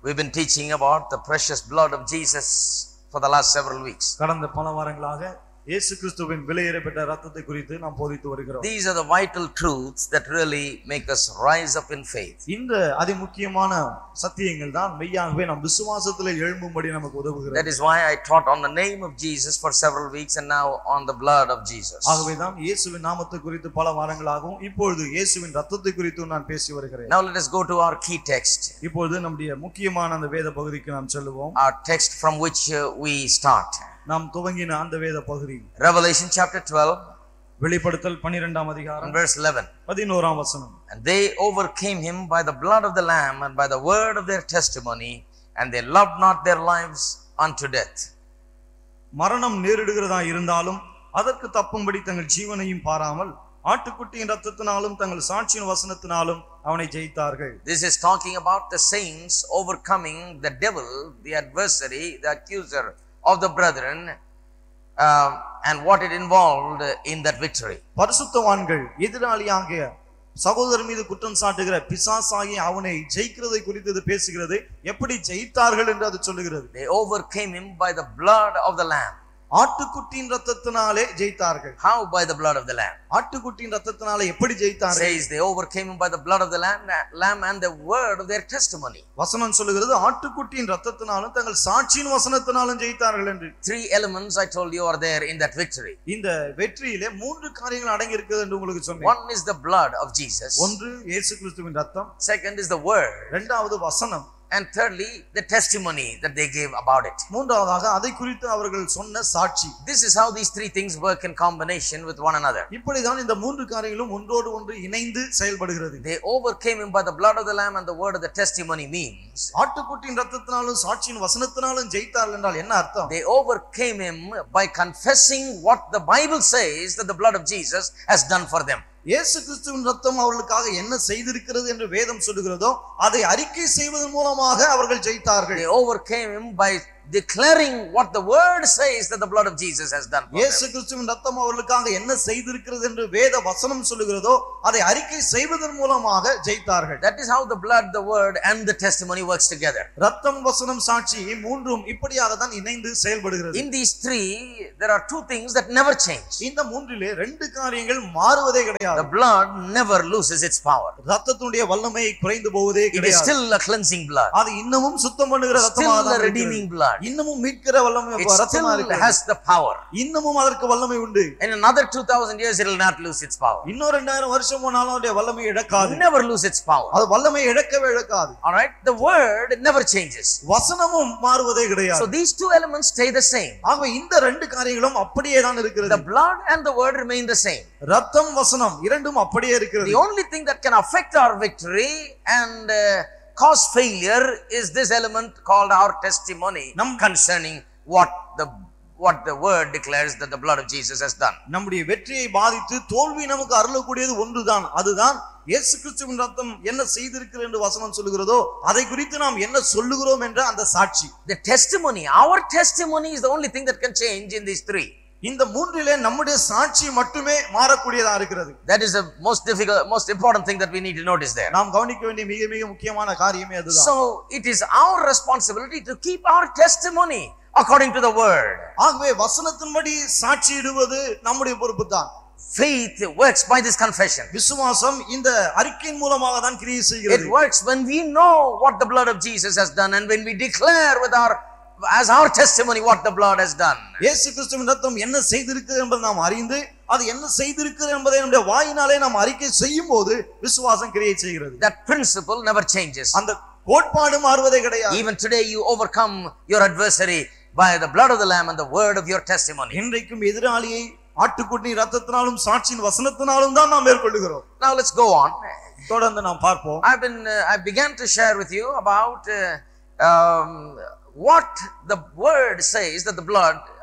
We've been teaching about the precious blood of Jesus for the last several weeks. கடந்த பல வாரங்களாக இயேசு கிறிஸ்துவின் விலையேறப்பட்ட ரத்தத்தை குறித்து நாம் போதித்து வருகிறோம் These are the vital truths that really make us rise up in faith. இந்த அதிமுக்கியமான சத்தியங்கள் தான் மெய்யாகவே நம் விசுவாசத்தில் எழும்பும்படி நமக்கு உதவுகிறது That is why I taught on the name of Jesus for several weeks and now on the blood of Jesus. ஆகவே தான் இயேசுவின் நாமத்தை குறித்து பல வாரங்களாகவும் இப்பொழுது இயேசுவின் ரத்தத்தை குறித்தும் நான் பேசி வருகிறேன் Now let us go to our key text, இப்பொழுது நம்முடைய முக்கியமான அந்த வேத பகுதிக்கு நாம் செல்லுவோம் our text from which uh, we start. நாம் துவங்கின அந்த வேத பகுதி Revelation chapter 12 வெளிப்படுத்தல் பன்னிரெண்டாம் and அதிகாரம் verse 11. பதினோராம் வசனம் And they overcame him by the blood of the Lamb and by the word of their testimony, and they loved not their lives unto death. மரணம் நேரிடுகிறதா இருந்தாலும் அதற்கு தப்பும்படி தங்கள் ஜீவனையும் பாராமல் ஆட்டுக்குட்டியின் ரத்தத்தினாலும் தங்கள் சாட்சியின் வசனத்தினாலும் அவனை ஜெயித்தார்கள் This is talking about the saints overcoming the devil, the adversary, the accuser of the brethren, um, and what it involved in that victory. பரிசுத்தவான்கள் எதிராளியாகிய சகோதரர் மீது குற்றம் சாட்டுகிற பிசாசாகி அவனை ஜெயிக்கிறதை குறித்து இது பேசுகிறது எப்படி ஜெயித்தார்கள் என்று அது சொல்லுகிறது They overcame him by the blood of the Lamb. ஆட்டுக்குட்டியின் ரத்தத்தினாலே ஜெயித்தார்கள் How? By the blood of the Lamb. ஆட்டுக்குட்டியின் ரத்தத்தினாலே எப்படி ஜெயித்தார்கள் Says they overcame him by the blood of the Lamb, Lamb and the word of their testimony. வசனம் சொல்லுகிறது ஆட்டுக்குட்டியின் ரத்தத்தினாலும் தங்கள் சாட்சியின் வசனத்தினாலும் ஜெயித்தார்கள் என்று Three elements I told you are there in that victory. இந்த வெற்றியிலே மூன்று காரியங்கள் அடங்கி இருக்குது என்று உங்களுக்கு சொன்னேன் One is the blood of Jesus. ஒன்று இயேசு கிறிஸ்துவின் ரத்தம் Second is the word. இரண்டாவது வசனம் And thirdly, the testimony that they gave about it. மூன்றாவதாக அதை குறித்து அவர்கள் சொன்ன சாட்சி This is how these three things work in combination with one another. இப்படிதான் இந்த மூன்று காரியங்களும் ஒன்றோடு ஒன்று இணைந்து செயல்படுகிறது They overcame him by the blood of the Lamb and the word of the testimony means ஆட்டுக்குட்டியின் ரத்தத்தினாலும் சாட்சியின் வசனத்தினாலும் ஜெயித்தார்கள் என்றால் என்ன அர்த்தம் they overcame him by confessing what the Bible says that the blood of Jesus has done for them. இயேசு கிறிஸ்துவின் ரத்தம் அவர்களுக்காக என்ன செய்திருக்கிறது என்று வேதம் சொல்லுகிறதோ அதை அறிக்கை செய்வதன் மூலமாக அவர்கள் ஜெயித்தார்கள் They overcame him by declaring what the word says that the blood of Jesus has done for இயேசு them. கிறிஸ்துவின் ரத்தம் அவர்களுக்காக என்ன செய்திருக்கிறது என்று வேத வசனம் சொல்லுகிறதோ அதை அறிக்கை செய்வதன் மூலமாக ஜெயித்தார்கள் That is how the blood, the word, and the testimony works together. ரத்தம் வசனம் சாட்சி மூன்றும் இப்படியாக தான் இணைந்து செயல்படுகிறது In these three, there are two things that never change. இந்த மூன்றிலே ரெண்டு காரியங்கள் மாறுவதே The கிடையாது blood never loses its power. ரத்தத்தினுடைய வல்லமை குறைந்து போவதே It is கிடையாது still a cleansing blood, அது இன்னமும் சுத்தம் பண்ணுகிற ரத்தமாக still a தான் இருக்கிறது. redeeming blood. இன்னமும் மீட்கிற வல்லமை It ரத்தமா still இருக்கிறது has the power. இன்னமும் அதற்கு வல்லமை உண்டு In another 2000 years, it will not lose its power. இன்னும் ரெண்டாயிரம் வருஷம் போனாலும் அதனுடைய வல்லமை இழக்காது Never lose its power. அது வல்லமை இழக்கவே இழக்காது All right? The word never changes. வசனமும் மாறுவதே So கிடையாது these two elements stay the same. ஆகவே இந்த ரெண்டு காரியங்களும் அப்படியே தான் The இருக்கிறது blood and the word remain the same. ரத்தம் வசனம் இரண்டும் அப்படியே இருக்கிறது The only thing that can affect our victory and uh, cause failure is this element called our testimony Num- concerning what the what the word declares that the blood of Jesus has done. நம்முடைய வெற்றியை பாதித்து தோல்வி நமக்கு அருளக்கூடியது ஒன்றுதான் அதுதான் இயேசு கிறிஸ்துவின் ரத்தம் என்ன செய்திருக்கிறது என்று வசனம் சொல்லுகிறதோ அதை குறித்து நாம் என்ன சொல்லுகிறோம் என்ற அந்த சாட்சி The testimony, our testimony is the only thing that can change in these three. இந்த மூன்றிலே நம்முடைய சாட்சி மட்டுமே மாறக்கூடியதா இருக்கிறது That is the most difficult, most important thing that we need to notice there. நாம் கவனிக்க வேண்டிய மிக மிக முக்கியமான காரியமே அதுதான் So it is our responsibility to keep our testimony according to the word. ஆகவே வசனத்தின்படி சாட்சியிடுவது நம்முடைய பொறுப்பு தான் Faith works by this confession. விசுவாசம் இந்த அறிக்கையின் மூலமாக தான் கிரியை It செய்கிறது works when we know what the blood of Jesus has done and when we declare with our as our testimony what the blood has done. இயேசு கிறிஸ்துவின் ரத்தம் என்ன செய்திருக்கிறது என்பதை நாம் அறிந்து அது என்ன செய்திருக்கிறது என்பதை நம்முடைய வாயினாலே நாம் அறிக்கை செய்யும் போது விசுவாசம் கிரியை செய்கிறது That principle never changes. அந்த கோட்பாடு மாறுவதே கிடையாது Even today you overcome your adversary by the blood of the lamb and the word of your testimony. இன்றைக்கும் எதிராளியை ஆட்டுக்குட்டி ரத்தத்தினாலும் சாட்சியின் வசனத்தினாலும் தான் நாம் மேற்கொள்ளுகிறோம் Now let's go on. தொடர்ந்து நாம் பார்ப்போம் I've been uh, I began to share with you about uh, um, what the word says that the blood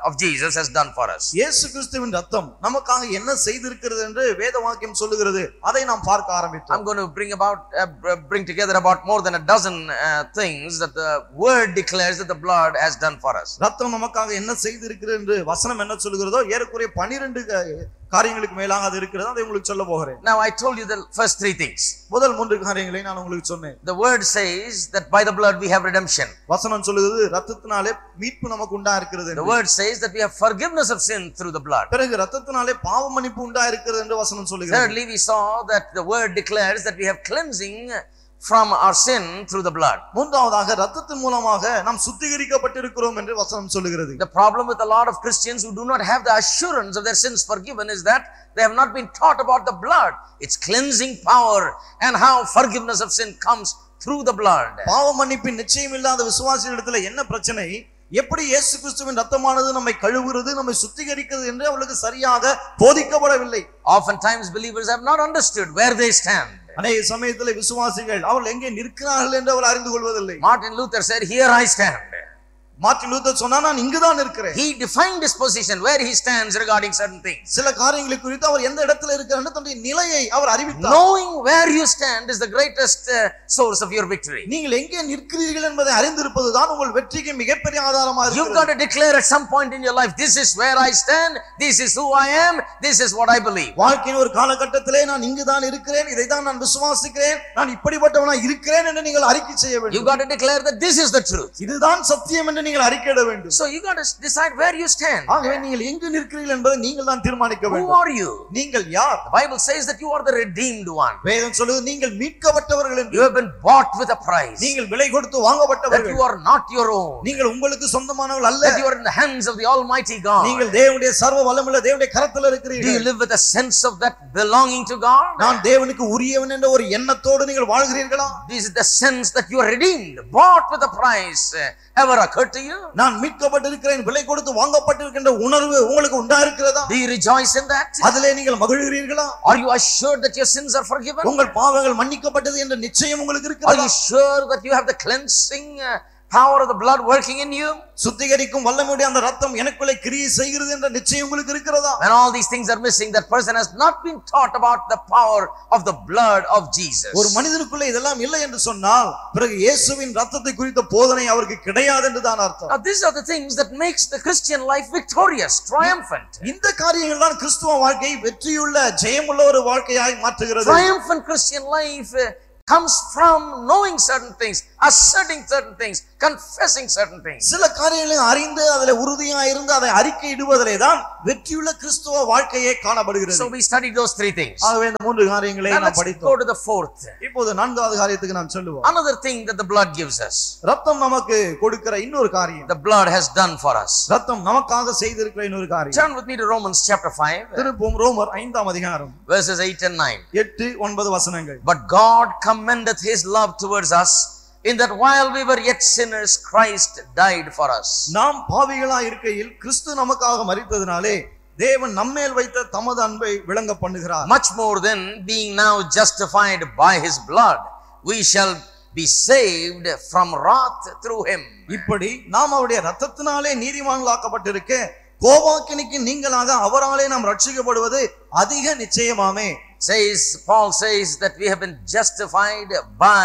of Jesus has done for us. இயேசு கிறிஸ்துவின் ரத்தம் நமக்காக என்ன செய்திருக்கிறது என்று வேத வாக்கியம் சொல்லுகிறது அதை நாம் பார்க்க ஆரம்பித்தோம் I'm going to bring about uh, br- bring together about more than a dozen uh, things that the word declares that the blood has done for us. ரத்தம் நமக்காக என்ன செய்திருக்கிறது என்று வசனம் என்ன சொல்லுகிறதோ ஏறக்குறைய பனிரெண்டு காரியங்களுக்கு மேலாக அது இருக்கிறது அதை உங்களுக்கு சொல்ல போகிறேன் Now I told you the first three things. முதல் மூன்று காரியங்களை நான் உங்களுக்கு சொன்னேன் The word says that by the blood we have redemption. வசனம் சொல்லுகிறது ரத்தத்தினாலே மீட்பு நமக்கு உண்டா இருக்கிறது The என்று. word says that we have forgiveness of sin through the blood. பிறகு ரத்தத்தினாலே பாவ மன்னிப்பு உண்டா இருக்கிறது என்று வசனம் சொல்லுகிறது Thirdly, we saw that the word declares that we have cleansing from our sin through the blood. மூன்றாவதாக ரத்தத்தின் மூலமாக நாம் சுத்திகரிக்கப்பட்டிருக்கிறோம் என்று வசனம் சொல்லுகிறது The problem with a lot of Christians who do not have the assurance of their sins forgiven is that they have not been taught about the blood, its cleansing power, and how forgiveness of sin comes through the blood. பாவ மன்னிப்பின் நிச்சயம் இல்லாத விசுவாசிகளிடத்துல என்ன பிரச்சனை எப்படி இயேசு கிறிஸ்துவின் ரத்தமானது நம்மை கழுவுறது நம்மை சுத்திகரிக்கிறது என்று அவளுக்கு சரியாக போதிக்கப்படவில்லை Oftentimes, believers have not understood where they stand. அநேக சமயத்தில் விசுவாசிகள் அவர்கள் எங்கே நிற்கிறார்கள் என்று அவர் அறிந்து கொள்வதில்லை Martin Luther said, Here I stand. Martin Luther சொன்னா நான் இங்குதான் இருக்கிறேன் He defined his position, where he stands regarding certain things. சில காரியங்களை குறித்து அவர் எந்த இடத்துல இருக்கிறார் தன்னுடைய நிலையை அவர் அறிவித்தார் Knowing where you stand is the greatest uh, source of your victory. நீங்கள் எங்கே நிற்கிறீர்கள் என்பதை அறிந்திருப்பதுதான் உங்கள் வெற்றிக்கு மிகப்பெரிய ஆதாரமாக You've இருக்கிறது got to declare at some point in your life, this is where I stand, this is who I am, this is what I believe. வாழ்க்கையின் ஒரு காலகட்டத்திலே நான் இங்குதான் இருக்கிறேன் இதை தான் நான் விசுவாசிக்கிறேன் நான் இப்படிப்பட்டவனா இருக்கிறேன் என்று நீங்கள் அறிக்கை செய்ய You've வேண்டும் got to declare that this is the truth. இதுதான் சத்தியம் என்று நீங்கள் அறிக்கையிட வேண்டும் So you got to decide where you stand. ஆகவே நீங்கள் எங்கு நிற்கிறீர்கள் என்பதை நீங்கள் தான் தீர்மானிக்க Who வேண்டும் are you? நீங்கள் யார் The Bible says that you are the redeemed one. வேதம் சொல்லுது நீங்கள் மீட்கப்பட்டவர்கள் என்று You have been bought with a price. நீங்கள் விலை கொடுத்து That வாங்கப்பட்டவர்கள் you are not your own. நீங்கள் உங்களுக்கு சொந்தமானவர்கள் அல்ல That you are in the hands of the Almighty God. நீங்கள் தேவனுடைய சர்வ வல்லமுள்ள தேவனுடைய கரத்தில் Do you இருக்கிறீர்கள் live with a sense of that belonging to God? நான் தேவனுக்கு உரியவன் என்ற ஒரு எண்ணத்தோடு நீங்கள் வாழ்கிறீர்களா This is the sense that you are redeemed, bought with a price. uh, Ever occurred to you? நான் மீட்கப்பட்டிருக்கிறேன் விலை கொடுத்து வாங்கப்பட்டிருக்கின்ற உணர்வு உங்களுக்கு உண்டா இருக்கிறதா Do you rejoice in that? அதிலே நீங்கள் மகிழ்கிறீர்களா Are you assured that your sins are forgiven? உங்கள் பாவங்கள் மன்னிக்கப்பட்டது என்ற நிச்சயம் உங்களுக்கு Are இருக்கிறதா you sure that you have the cleansing uh, power of the blood working in you? சுத்திகரிக்கும் வல்லமையுடைய அந்த ரத்தம் எனக்குள்ளே கிரியை செய்கிறது என்ற நிச்சயம் உங்களுக்கு இருக்கிறதா When all these things are missing, that person has not been taught about the power of the blood of Jesus. ஒரு மனிதனுக்குள்ளே இதெல்லாம் இல்லை என்று சொன்னால் பிறகு இயேசுவின் ரத்தத்தை குறித்த போதனை அவருக்கு கிடையாது என்று தான் அர்த்தம் Now, these are the things that makes the Christian life victorious, triumphant. இந்த காரியங்கள் தான் கிறிஸ்துவ வாழ்க்கையை வெற்றியுள்ள ஜெயமுள்ள ஒரு வாழ்க்கையாய் மாற்றுகிறது Triumphant Christian life uh, comes from knowing certain things, asserting certain things, confessing certain things. சில காரியங்களை அறிந்து அதில் உறுதியா இருந்து அதை அறிக்கை இடுவதிலே தான் வெற்றியுள்ள கிறிஸ்துவ வாழ்க்கையே காணப்படுகிறது So we studied those three things. ஆகவே இந்த மூன்று காரியங்களை Now நாம் let's go படித்தோம் to the fourth. இப்போது நான்காவது காரியத்துக்கு நாம் சொல்லுவோம் Another thing that the blood gives us. ரத்தம் நமக்கு கொடுக்கிற இன்னொரு காரியம் The blood has done for us. ரத்தம் நமக்காக செய்திருக்கிற இன்னொரு காரியம் Turn with me to Romans chapter 5, திருப்பும் ரோமர் ஐந்தாம் அதிகாரம் verses 8 and 9. எட்டு ஒன்பது வசனங்கள் But God commendeth his love towards us, in that while we were yet sinners, Christ died for us. நாம் பாவிகளா இருக்கையில் கிறிஸ்து நமக்காக மரித்ததினாலே தேவன் நம்மேல் வைத்த தமது அன்பை விளங்க பண்ணுகிறார் Much more than being now justified by his blood, we shall be saved from wrath through him. இப்படி நாம் அவருடைய ரத்தத்தினாலே நீதிமான்களாக்கப்பட்டிருக்க கோபாக்கினிக்கு நீங்களாக அவராலே நாம் ரட்சிக்கப்படுவது அதிக நிச்சயமாமே Says Paul says that we have been justified by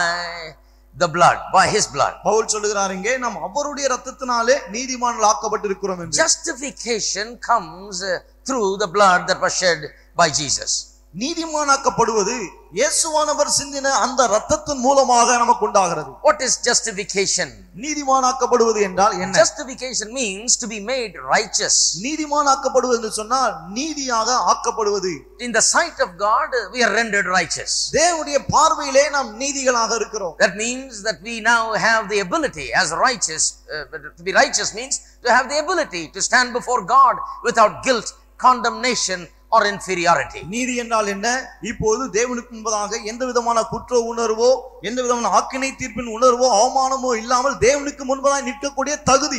the blood, by his blood. Pavul சொல்லுகிறார் இங்கே நாம் அவருடைய ரத்தத்தினாலே நீதிமான்கள் ஆக்கப்பட்டிருக்கிறோம் என்று Justification comes uh, through the blood that was shed by Jesus. நீதிமானாக்கப்படுவது இயேசுவானவர் சிந்தின அந்த ரத்தத்தின் மூலமாக நமக்கு உண்டாகிறது What is justification? நீதிமானாக்கப்படுவது என்றால் என்ன Justification means to be made righteous. நீதிமானாக்கப்படுவது என்று சொன்னால் நீதியாக ஆக்கப்படுவது In the sight of God, we are rendered righteous. தேவனுடைய பார்வையிலே நாம் நீதிகளாக இருக்கிறோம் That means that we now have the ability as righteous, uh, to be righteous means to have the ability to stand before God without guilt, condemnation, or inferiority. நீதி என்றால் என்ன இப்போது தேவனுக்கு முன்பதாக எந்த விதமான குற்ற உணர்வோ எந்த விதமான ஆக்கினை தீர்ப்பின் உணர்வோ அவமானமோ இல்லாமல் தேவனுக்கு முன்பதாக நிற்கக்கூடிய தகுதி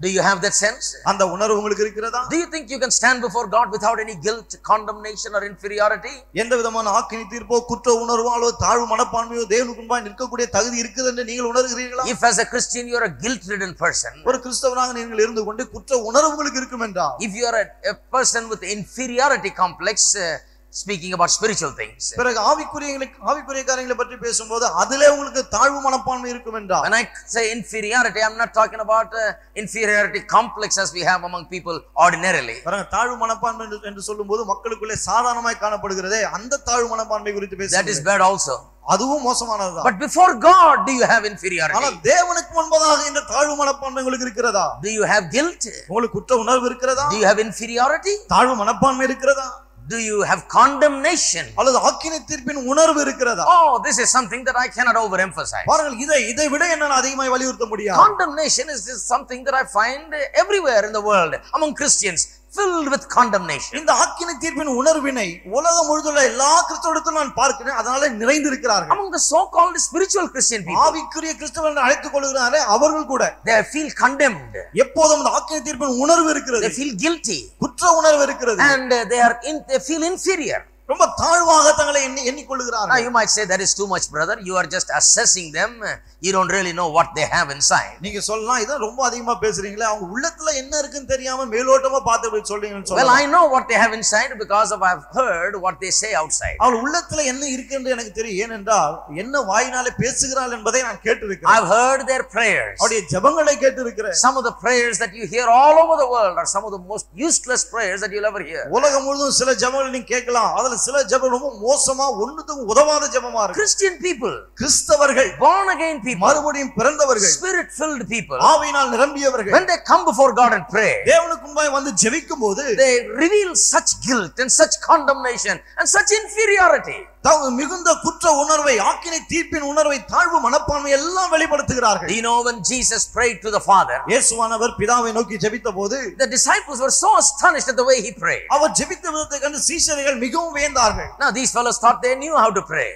Do you have that sense? அந்த உணர்வு உங்களுக்கு இருக்கிறதா Do you think you can stand before God without any guilt, condemnation, or inferiority? எந்த விதமான ஆக்கினி தீர்ப்போ குற்ற உணர்வோ அல்லது தாழ்வு மனப்பான்மையோ தேவனுக்கு முன்பாய் நிற்கக்கூடிய தகுதி இருக்குது என்று நீங்கள் உணர்கிறீர்களா If as a Christian you are a guilt-ridden person, ஒரு கிறிஸ்தவனாக நீங்கள் இருந்து கொண்டு குற்ற உணர்வு உங்களுக்கு இருக்கும் என்றால் if you are a, a person with inferiority complex, uh, speaking about spiritual things, பிறகு ஆவிக்குரிய ஆவிக்குரிய காரியங்களை பற்றி பேசும்போது அதிலே உங்களுக்கு தாழ்வு மனப்பான்மை இருக்கும் என்றால் when I say inferiority, I'm not talking about uh, inferiority complex as we have among people ordinarily. பாருங்க தாழ்வு மனப்பான்மை என்று- என்று சொல்லும்போது மக்களுக்குள்ளே சாதாரணமாய் காணப்படுகிறதே அந்த தாழ்வு மனப்பான்மை குறித்து That is பேச bad also. அதுவும் மோசமானதுதான் But before God, do you have ஆனா inferiority? தேவனுக்கு முன்பதாக இந்த தாழ்வு மனப்பான்மை உங்களுக்கு இருக்கிறதா Do you have guilt? உங்களுக்கு குற்ற உணர்வு இருக்கிறதா Do you have inferiority? தாழ்வு மனப்பான்மை இருக்கிறதா Do you have condemnation? அல்லது ஆக்கினை தீர்ப்பின் உணர்வு இருக்கிறதா Oh, this is something that I cannot overemphasize. பாருங்கள் இதை இதை விட என்னால் அதிகமாய் வலியுறுத்த முடியாது Condemnation is just something that I find everywhere in the world among Christians, filled with condemnation. இந்த ஆக்கினை தீர்ப்பின் உணர்வினை உலகம் முழுதுள்ள எல்லா கிறிஸ்தவத்திலும் நான் பார்க்கிறேன் அதனால நிறைந்திருக்கிறார்கள் Among the so-called spiritual Christian people, ஆவிக்குரிய கிறிஸ்தவன் என்று அழைத்துக் கொள்கிறாரே அவர்கள் கூட they feel condemned. எப்போதும் அந்த ஆக்கினை தீர்ப்பின் உணர்வு இருக்கிறது They feel guilty குற்ற உணர்வு இருக்கிறது and uh, they are in, they feel inferior. ரொம்ப தாழ்வாக தங்களை எண்ணி Now எண்ணிக்கொள்கிறார்கள் you might say that is too much, brother. You are just assessing them. You don't really know what they have inside. நீங்க சொல்லலாம் இதான் ரொம்ப அதிகமா பேசுறீங்களே அவங்க உள்ளத்துல என்ன இருக்குன்னு தெரியாம மேலோட்டமா பார்த்து இப்படி சொல்றீங்கன்னு Well, சொல்லலாம் I know what they have inside because of I've heard what they say outside. அவள் உள்ளத்துல என்ன இருக்கு என்று எனக்கு தெரியும் ஏனென்றால் என்ன வாயினாலே பேசுகிறாள் என்பதை நான் கேட்டிருக்கிறேன் I've heard their prayers. அவருடைய ஜெபங்களை கேட்டிருக்கிறேன் Some of the prayers that you hear all over the world are some of the most useless prayers that you'll ever hear. உலகம் முழுதும் சில ஜெபங்கள் நீங்க கேட்கலாம் அதுல சில ஜெபம் ரொம்ப மோசமா ஒண்ணுத்துக்கும் உதவாத ஜெபமா இருக்கு Christian people, கிறிஸ்தவர்கள் born again people, மறுபடியும் பிறந்தவர்கள் spirit filled people, ஆவியினால் நிரம்பியவர்கள் when they come before God and pray, தேவனுக்கு முன்பாய் வந்து ஜெபிக்கும் போது they reveal such guilt and such condemnation and such inferiority. தங்க மிகுந்த குற்ற உணர்வை ஆக்கினை தீர்ப்பின் உணர்வை தாழ்வு மனப்பான்மை எல்லாம் Do வெளிப்படுத்துகிறார்கள் you know when Jesus prayed to the Father, இயேசுவானவர் பிதாவை நோக்கி ஜெபித்த போது the disciples were so astonished at the way he prayed. அவர் ஜெபித்த விதத்தை கண்டு சீஷர்கள் மிகவும் வியந்தார்கள் Now, these fellows thought they knew how to pray.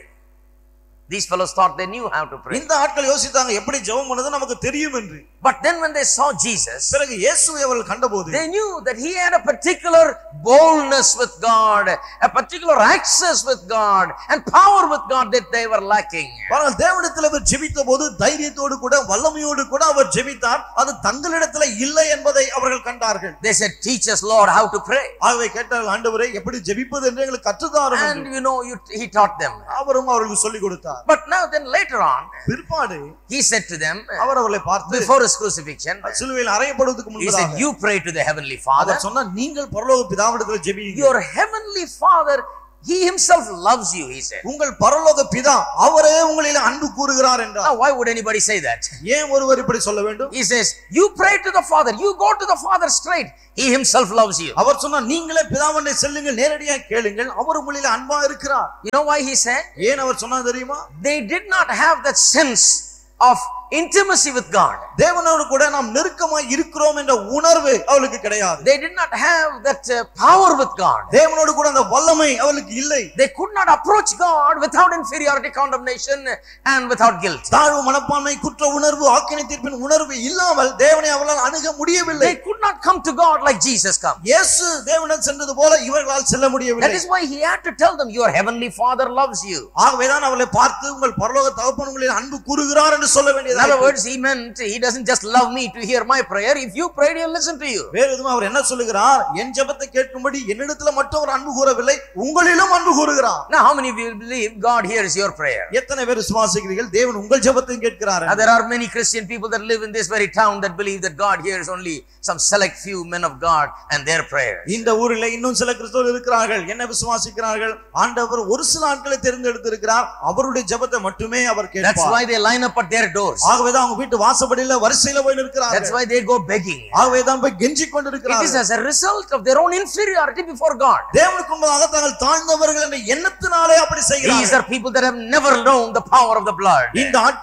These fellows thought they knew how to pray. இந்த ஆட்கள் யோசித்தாங்க எப்படி ஜெபம் பண்ணது நமக்கு தெரியும் என்று But then, when they saw Jesus, பிறகு இயேசுவை அவர்கள் கண்டபோது they knew that he had a particular boldness with God, a particular access with God, and power with God that they were lacking. ஆனால் தேவனிடத்தில் அவர் ஜெபித்த போது தைரியத்தோடு கூட வல்லமையோடு கூட அவர் ஜெபித்தார் அது தங்களிடத்துல இல்லை என்பதை அவர்கள் கண்டார்கள் They said, Teach us, Lord, how to pray. ஆகவே கேட்டார்கள் ஆண்டவரே எப்படி ஜெபிப்பது என்று எங்களுக்கு கற்றுத்தாரும் And என்று. you know, you, he taught them. அவரும் அவர்களுக்கு சொல்லிக் கொடுத்தார் But now, then later on, பிற்பாடு he said to them, அவர் அவர்களை பார்த்து before his crucifixion, சிலுவையில் அறையப்படுவதற்கு he said, முன்பதாக You pray to the Heavenly Father. அவர் சொன்னார் நீங்கள் பரலோக பிதாவிடத்தில் ஜெபியுங்கள் Your Heavenly Father, He Himself loves you, He said. உங்கள் பரலோக பிதா அவரே உங்களில் அன்பு கூறுகிறார் என்றார் Now, why would anybody say that? ஏன் ஒருவர் இப்படி சொல்ல வேண்டும் He says, You pray to the Father, you go to the Father straight. He Himself loves you. அவர் சொன்னார் நீங்களே பிதாவனை செல்லுங்கள் நேரடியாக கேளுங்கள் அவர் உங்களில் அன்பா இருக்கிறார் You know why He said? ஏன் அவர் சொன்னார் தெரியுமா They did not have that sense of intimacy with God. தேவனோடு கூட நாம் நெருக்கமாய் இருக்கிறோம் என்ற உணர்வு அவளுக்கு கிடையாது They did not have that uh, power with God. தேவனோடு கூட அந்த வல்லமை அவளுக்கு இல்லை They could not approach God without inferiority, condemnation, and without guilt. தாழ்வு மனப்பான்மை குற்ற உணர்வு ஆக்கினை தீர்ப்பின் உணர்வு இல்லாமல் தேவனை அவளால் அணுக முடியவில்லை They could not come to God like Jesus come. இயேசு தேவனிடம் சென்றது போல இவர்களால் செல்ல That முடியவில்லை is why He had to tell them, Your Heavenly Father loves you. ஆகவேதான் அவளை பார்த்து உங்கள் பரலோக தகப்பன் உங்களில் அன்பு கூறுகிறார் என்று சொல்ல In வேண்டியது other words, He meant He doesn't just love me to hear my prayer. If you prayed, He'll listen to you. வேறு எதுவும் அவர் என்ன சொல்லுகிறார் என் ஜெபத்தை கேட்கும்படி என்னிடத்துல மட்டும் அவர் அன்பு கூறவில்லை உங்களிலும் அன்பு கூறுகிறார் Now, how many of you believe God hears your prayer? எத்தனை பேர் விசுவாசிக்கிறீர்கள் தேவன் உங்கள் ஜெபத்தையும் கேட்கிறார் Now, there are many Christian people that live in this very town that believe that God hears only some select few men of God and their prayers. இந்த ஊரில் இன்னும் சில கிறிஸ்தவர்கள் இருக்கிறார்கள் என்ன விசுவாசிக்கிறார்கள் ஆண்டவர் ஒரு சில ஆட்களை தேர்ந்தெடுத்திருக்கிறார் அவருடைய ஜெபத்தை மட்டுமே அவர் That's கேட்பார் why they line up at their doors. ஆகவேதான் அவங்க வீட்டு வாசப்படியில வரிசையில போய் That's நிற்கிறார்கள் why they go begging. ஆகவேதான் போய் கெஞ்சி It is கொண்டிருக்கிறார்கள் as a result of their own inferiority before God. தேவனுக்கு முன்பதாக தாங்கள் தாழ்ந்தவர்கள் என்ற எண்ணத்தினாலே அப்படி These செய்கிறார்கள் are people that have never known the power of the blood. இந்த ஆட்கள்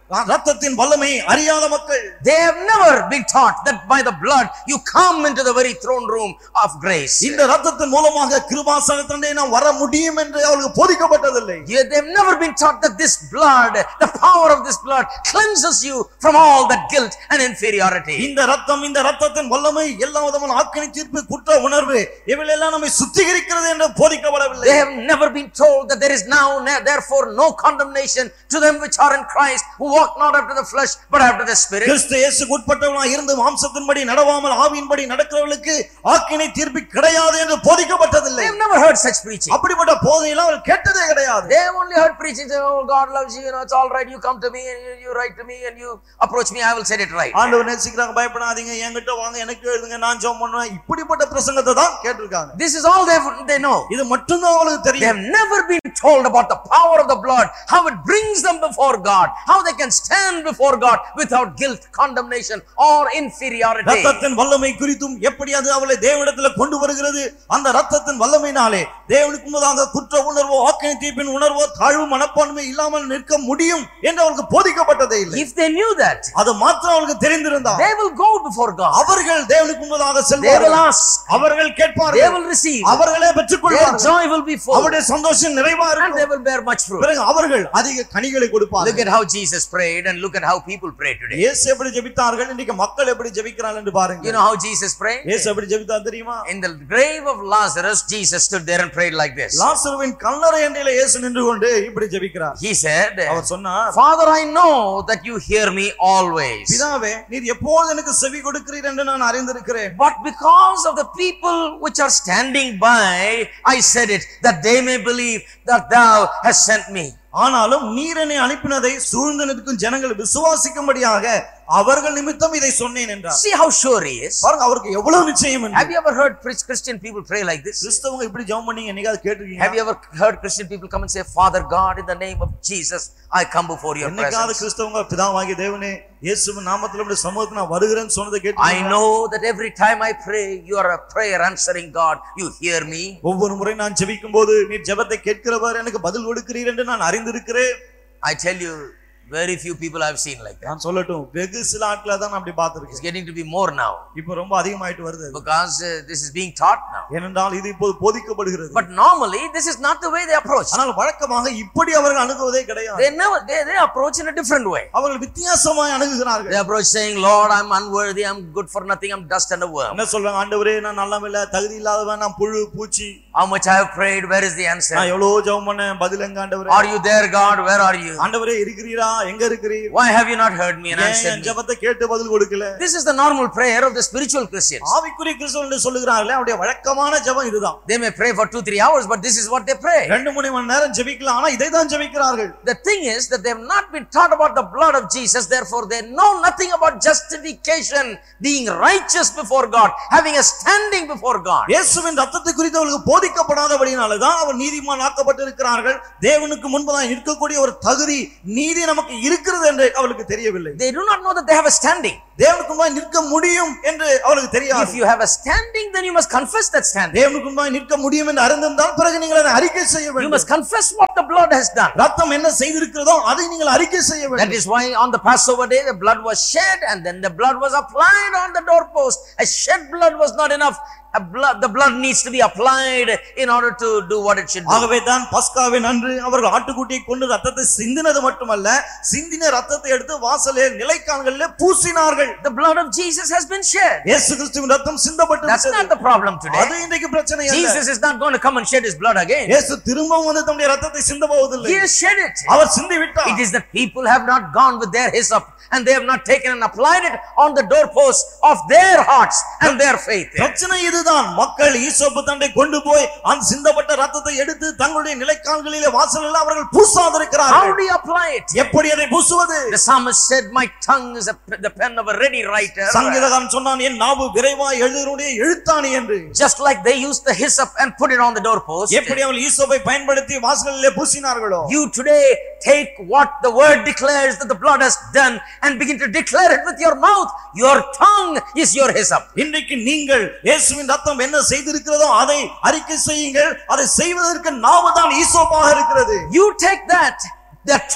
ரத்தத்தின் வல்லமை அறியாத மக்கள் They have never been taught that by the blood you come into the very throne room of grace. இந்த ரத்தத்தின் மூலமாக கிருபாசனத்தண்டை நாம் வர முடியும் என்று அவர்களுக்கு போதிக்கப்பட்டதில்லை Yeah, They've never been taught that this blood, the power of this blood, cleanses you from all that guilt and inferiority. இந்த ரத்தம் இந்த ரத்தத்தின் வல்லமை எல்லா விதமான ஆக்கினை தீர்ப்பு குற்ற உணர்வு இவைகளெல்லாம் நம்மை சுத்திகரிக்கிறது என்று போதிக்கப்படவில்லை They have never been told that there is now, ne- therefore, no condemnation to them which are in Christ, who walk not after the flesh, but after the Spirit. கிறிஸ்து இயேசுக்கு உட்பட்டவனாய் இருந்து மாம்சத்தின்படி நடவாமல் ஆவியின்படி நடக்கிறவர்களுக்கு ஆக்கினை தீர்ப்பு கிடையாது என்று போதிக்கப்பட்டதில்லை They have never heard such preaching. அப்படிப்பட்ட போதையெல்லாம் அவர் கேட்டதே கிடையாது They have only heard preaching, say, oh, God loves you, you know, it's all right, you come to me, and you, you write to me, and you approach me, I will set it right. ஆண்டவர் நேசிக்கிறாங்க பயப்படாதீங்க என்கிட்ட வாங்க எனக்கு எழுதுங்க நான் ஜெபம் பண்ணுவேன் இப்படிப்பட்ட பிரசங்கத்தை தான் கேட்டிருக்காங்க This is all they, they know. இது மட்டும்தான் அவங்களுக்கு They தெரியும் have never been told about the power of the blood, how it brings them before God, how they can stand before God without guilt, condemnation, or inferiority. ரத்தத்தின் வல்லமை குறித்தும் எப்படி அது அவளை தேவனிடத்துல கொண்டு வருகிறது அந்த ரத்தத்தின் வல்லமையினாலே தேவனுக்கு முன்னதாக குற்ற உணர்வோ ஆக்கினை தீர்ப்பின் உணர்வோ தாழ்வு மனப்பான்மை இல்லாமல் நிற்க முடியும் என்று அவளுக்கு போதிக்கப்பட்டதே இல்லை If they knew that, அது மாத்திரம் அவளுக்கு தெரிந்திருந்தா they will go before God. அவர்கள் தேவனுக்கு முன்னதாக They will செல்வார்கள் ask, அவர்கள் they கேட்பார்கள் will receive, அவர்களே பெற்றுக் their கொள்வார்கள் joy will be full, அவருடைய சந்தோஷம் நிறைவா and they இருக்கும் will bear much fruit. பிறகு அவர்கள் அதிக கனிகளை Look கொடுப்பார்கள் at how Jesus prayed and look at how people pray today. இயேசு எப்படி ஜெபித்தார்கள் இன்னைக்கு மக்கள் எப்படி ஜெபிக்கிறார்கள் என்று பாருங்க You know how Jesus prayed? இயேசு எப்படி ஜெபித்தார் தெரியுமா In the grave of Lazarus, Jesus stood there and prayed like this. லாசருவின் கல்லறை எண்டையில இயேசு நின்று கொண்டு இப்படி ஜெபிக்கிறார் He said, அவர் சொன்னார் Father, I know that you hear me always. பிதாவே நீர் எப்போது எனக்கு செவி கொடுக்கிறீர் என்று நான் அறிந்திருக்கிறேன் But because of the people which are standing by, I said it, that they may believe that thou hast sent me. ஆனாலும் நீர் என்னை அனுப்பினதை சூழ்ந்து நிற்கும் ஜனங்கள் விசுவாசிக்கும்படியாக அவர்கள் நிமித்தம் இதை சொன்னேன் என்றார் See how sure he is. பாருங்க அவருக்கு எவ்வளவு நிச்சயம் என்று. Have you ever heard Chris- Christian people pray like this? கிறிஸ்தவங்க இப்படி ஜெபம் பண்ணீங்க என்னைக்காவது Have கேட்டிருக்கீங்க you ever heard Christian people come and say, Father God, in the name of Jesus, I come before your என்னைக்காவது presence? கிறிஸ்தவங்க பிதாவாகிய தேவனே இயேசுவின் நாமத்தில் உடைய சமூகத்தில் நான் வருகிறேன்னு சொன்னதை I கேட்டு know that every time I pray, you are a prayer answering God. You hear me. ஒவ்வொரு முறை நான் ஜெபிக்கும் போது நீர் ஜெபத்தை கேட்கிறவர் எனக்கு பதில் கொடுக்கிறீர் என்று நான் அறிந்திருக்கிறேன் I tell you, very few people I've seen like that. நான் சொல்லட்டும் வெகு சில ஆட்களை தான் நான் அப்படி It's பார்த்திருக்கேன் getting to be more now இப்போ ரொம்ப அதிகமாயிட்டு வருது அது. because uh, this is being taught now. ஏனென்றால் இது இப்போது போதிக்கப்படுகிறது But normally, this is not the way they approach. ஆனால் வழக்கமாக இப்படி அவர்கள் அணுகுவதே கிடையாது They never, they, they approach in a different way. அவர்கள் வித்தியாசமாய் They அணுகுகிறார்கள் approach saying, Lord, I'm unworthy, I'm good for nothing, I'm dust and a worm. என்ன சொல்றாங்க ஆண்டவரே நான் நல்லவன் இல்ல தகுதி இல்லாதவன் நான் புழு பூச்சி How much I have prayed, where is the நான் answer? எவ்வளவு ஜெபம் பண்ணேன் பதில் எங்க ஆண்டவரே Are you there, God? Where are you? ஆண்டவரே இருக்கிறீரா எங்க இருக்கிறீர் Why have you not heard me and ஏன் answered என் me? ஜெபத்தை கேட்டு பதில் கொடுக்கல This is the normal prayer of the spiritual Christians. ஆவிக்குரிய கிறிஸ்தவன் என்று சொல்லுகிறார்களே அவருடைய வழக்கமான ஜெபம் இதுதான் They may pray for two, three hours, but this is what they pray. ரெண்டு மூணு மணி நேரம் ஜெபிக்கலாம் ஆனா இதை தான் ஜெபிக்கிறார்கள் The thing is that they have not been taught about the blood of Jesus, therefore they know nothing about justification, being righteous before God, having a standing before God. இயேசுவின் ரத்தத்தை குறித்து அவர்களுக்கு போதிக்கப்படாதபடினால தான் அவர் நீதிமான் ஆக்கப்பட்டிருக்கிறார்கள் தேவனுக்கு முன்பதாக நிற்கக்கூடிய ஒரு தகுதி நீதி நமக்கு இருக்கிறது என்று அவளுக்கு தெரியவில்லை They do not know that they have a standing. தேவனுக்கு முன்பாக நிற்க முடியும் என்று அவளுக்கு If தெரியாது you have a standing, then you must confess that standing. தேவனுக்கு முன்பாக நிற்க முடியும் என்று அறிந்திருந்தால் பிறகு நீங்கள் அதை அறிக்கை செய்ய You வேண்டும் must confess what the blood has done. ரத்தம் என்ன செய்திருக்கிறதோ அதை நீங்கள் அறிக்கை செய்ய That வேண்டும் is why on the Passover day the blood was shed and then the blood was applied on the doorpost. A shed blood was not enough. A blood, the blood needs to be applied in order to do what it should do. ஆகவே தான் பஸ்காவின் அன்று அவர்கள் ஆட்டுக்குட்டியை கொண்டு ரத்தத்தை சிந்தினது மட்டுமல்ல சிந்தின ரத்தத்தை எடுத்து வாசலே நிலைக்கால்களிலே பூசினார்கள் The blood of Jesus has been shed. இயேசு கிறிஸ்துவின் ரத்தம் சிந்தப்பட்டு That's விட்டது. not the problem today. அது இன்றைக்கு பிரச்சனை அல்ல Jesus is not going to come and shed his blood again. இயேசு திரும்பவும் வந்து தம்முடைய ரத்தத்தை சிந்த போவதில்லை He has shed it. அவர் சிந்தி விட்டார் It is that people have not gone with their hyssop and they have not taken and applied it on the doorposts of their hearts and their faith. பிரச்சனை இதுதான் மக்கள் ஈசோப்பு தண்டை கொண்டு போய் அந்த சிந்தப்பட்ட ரத்தத்தை எடுத்து தங்களுடைய நிலைக்கால்களிலே வாசலில் அவர்கள் How பூசாதிருக்கிறார்கள் do you apply it? எப்படி அதை பூசுவது The psalmist said, My tongue is a, the pen of a ready writer. சங்கீதகாரன் சொன்னான் என் நாவு விரைவாய் எழுதுனுடைய எழுத்தாணி என்று Just like they used the hyssop and put it on the doorpost. எப்படி அவள் ஈசோப்பை பயன்படுத்தி வாசல்களிலே பூசினார்களோ You today take what the word declares that the blood has done and begin to declare it with your mouth. Your tongue is your hyssop. இன்றைக்கு நீங்கள் இயேசுவின் ரத்தம் என்ன செய்திருக்கிறதோ அதை அறிக்கை செய்யுங்கள் அதை செய்வதற்கு நாவு தான் ஈசோப்பாக இருக்கிறது You take that, that truth,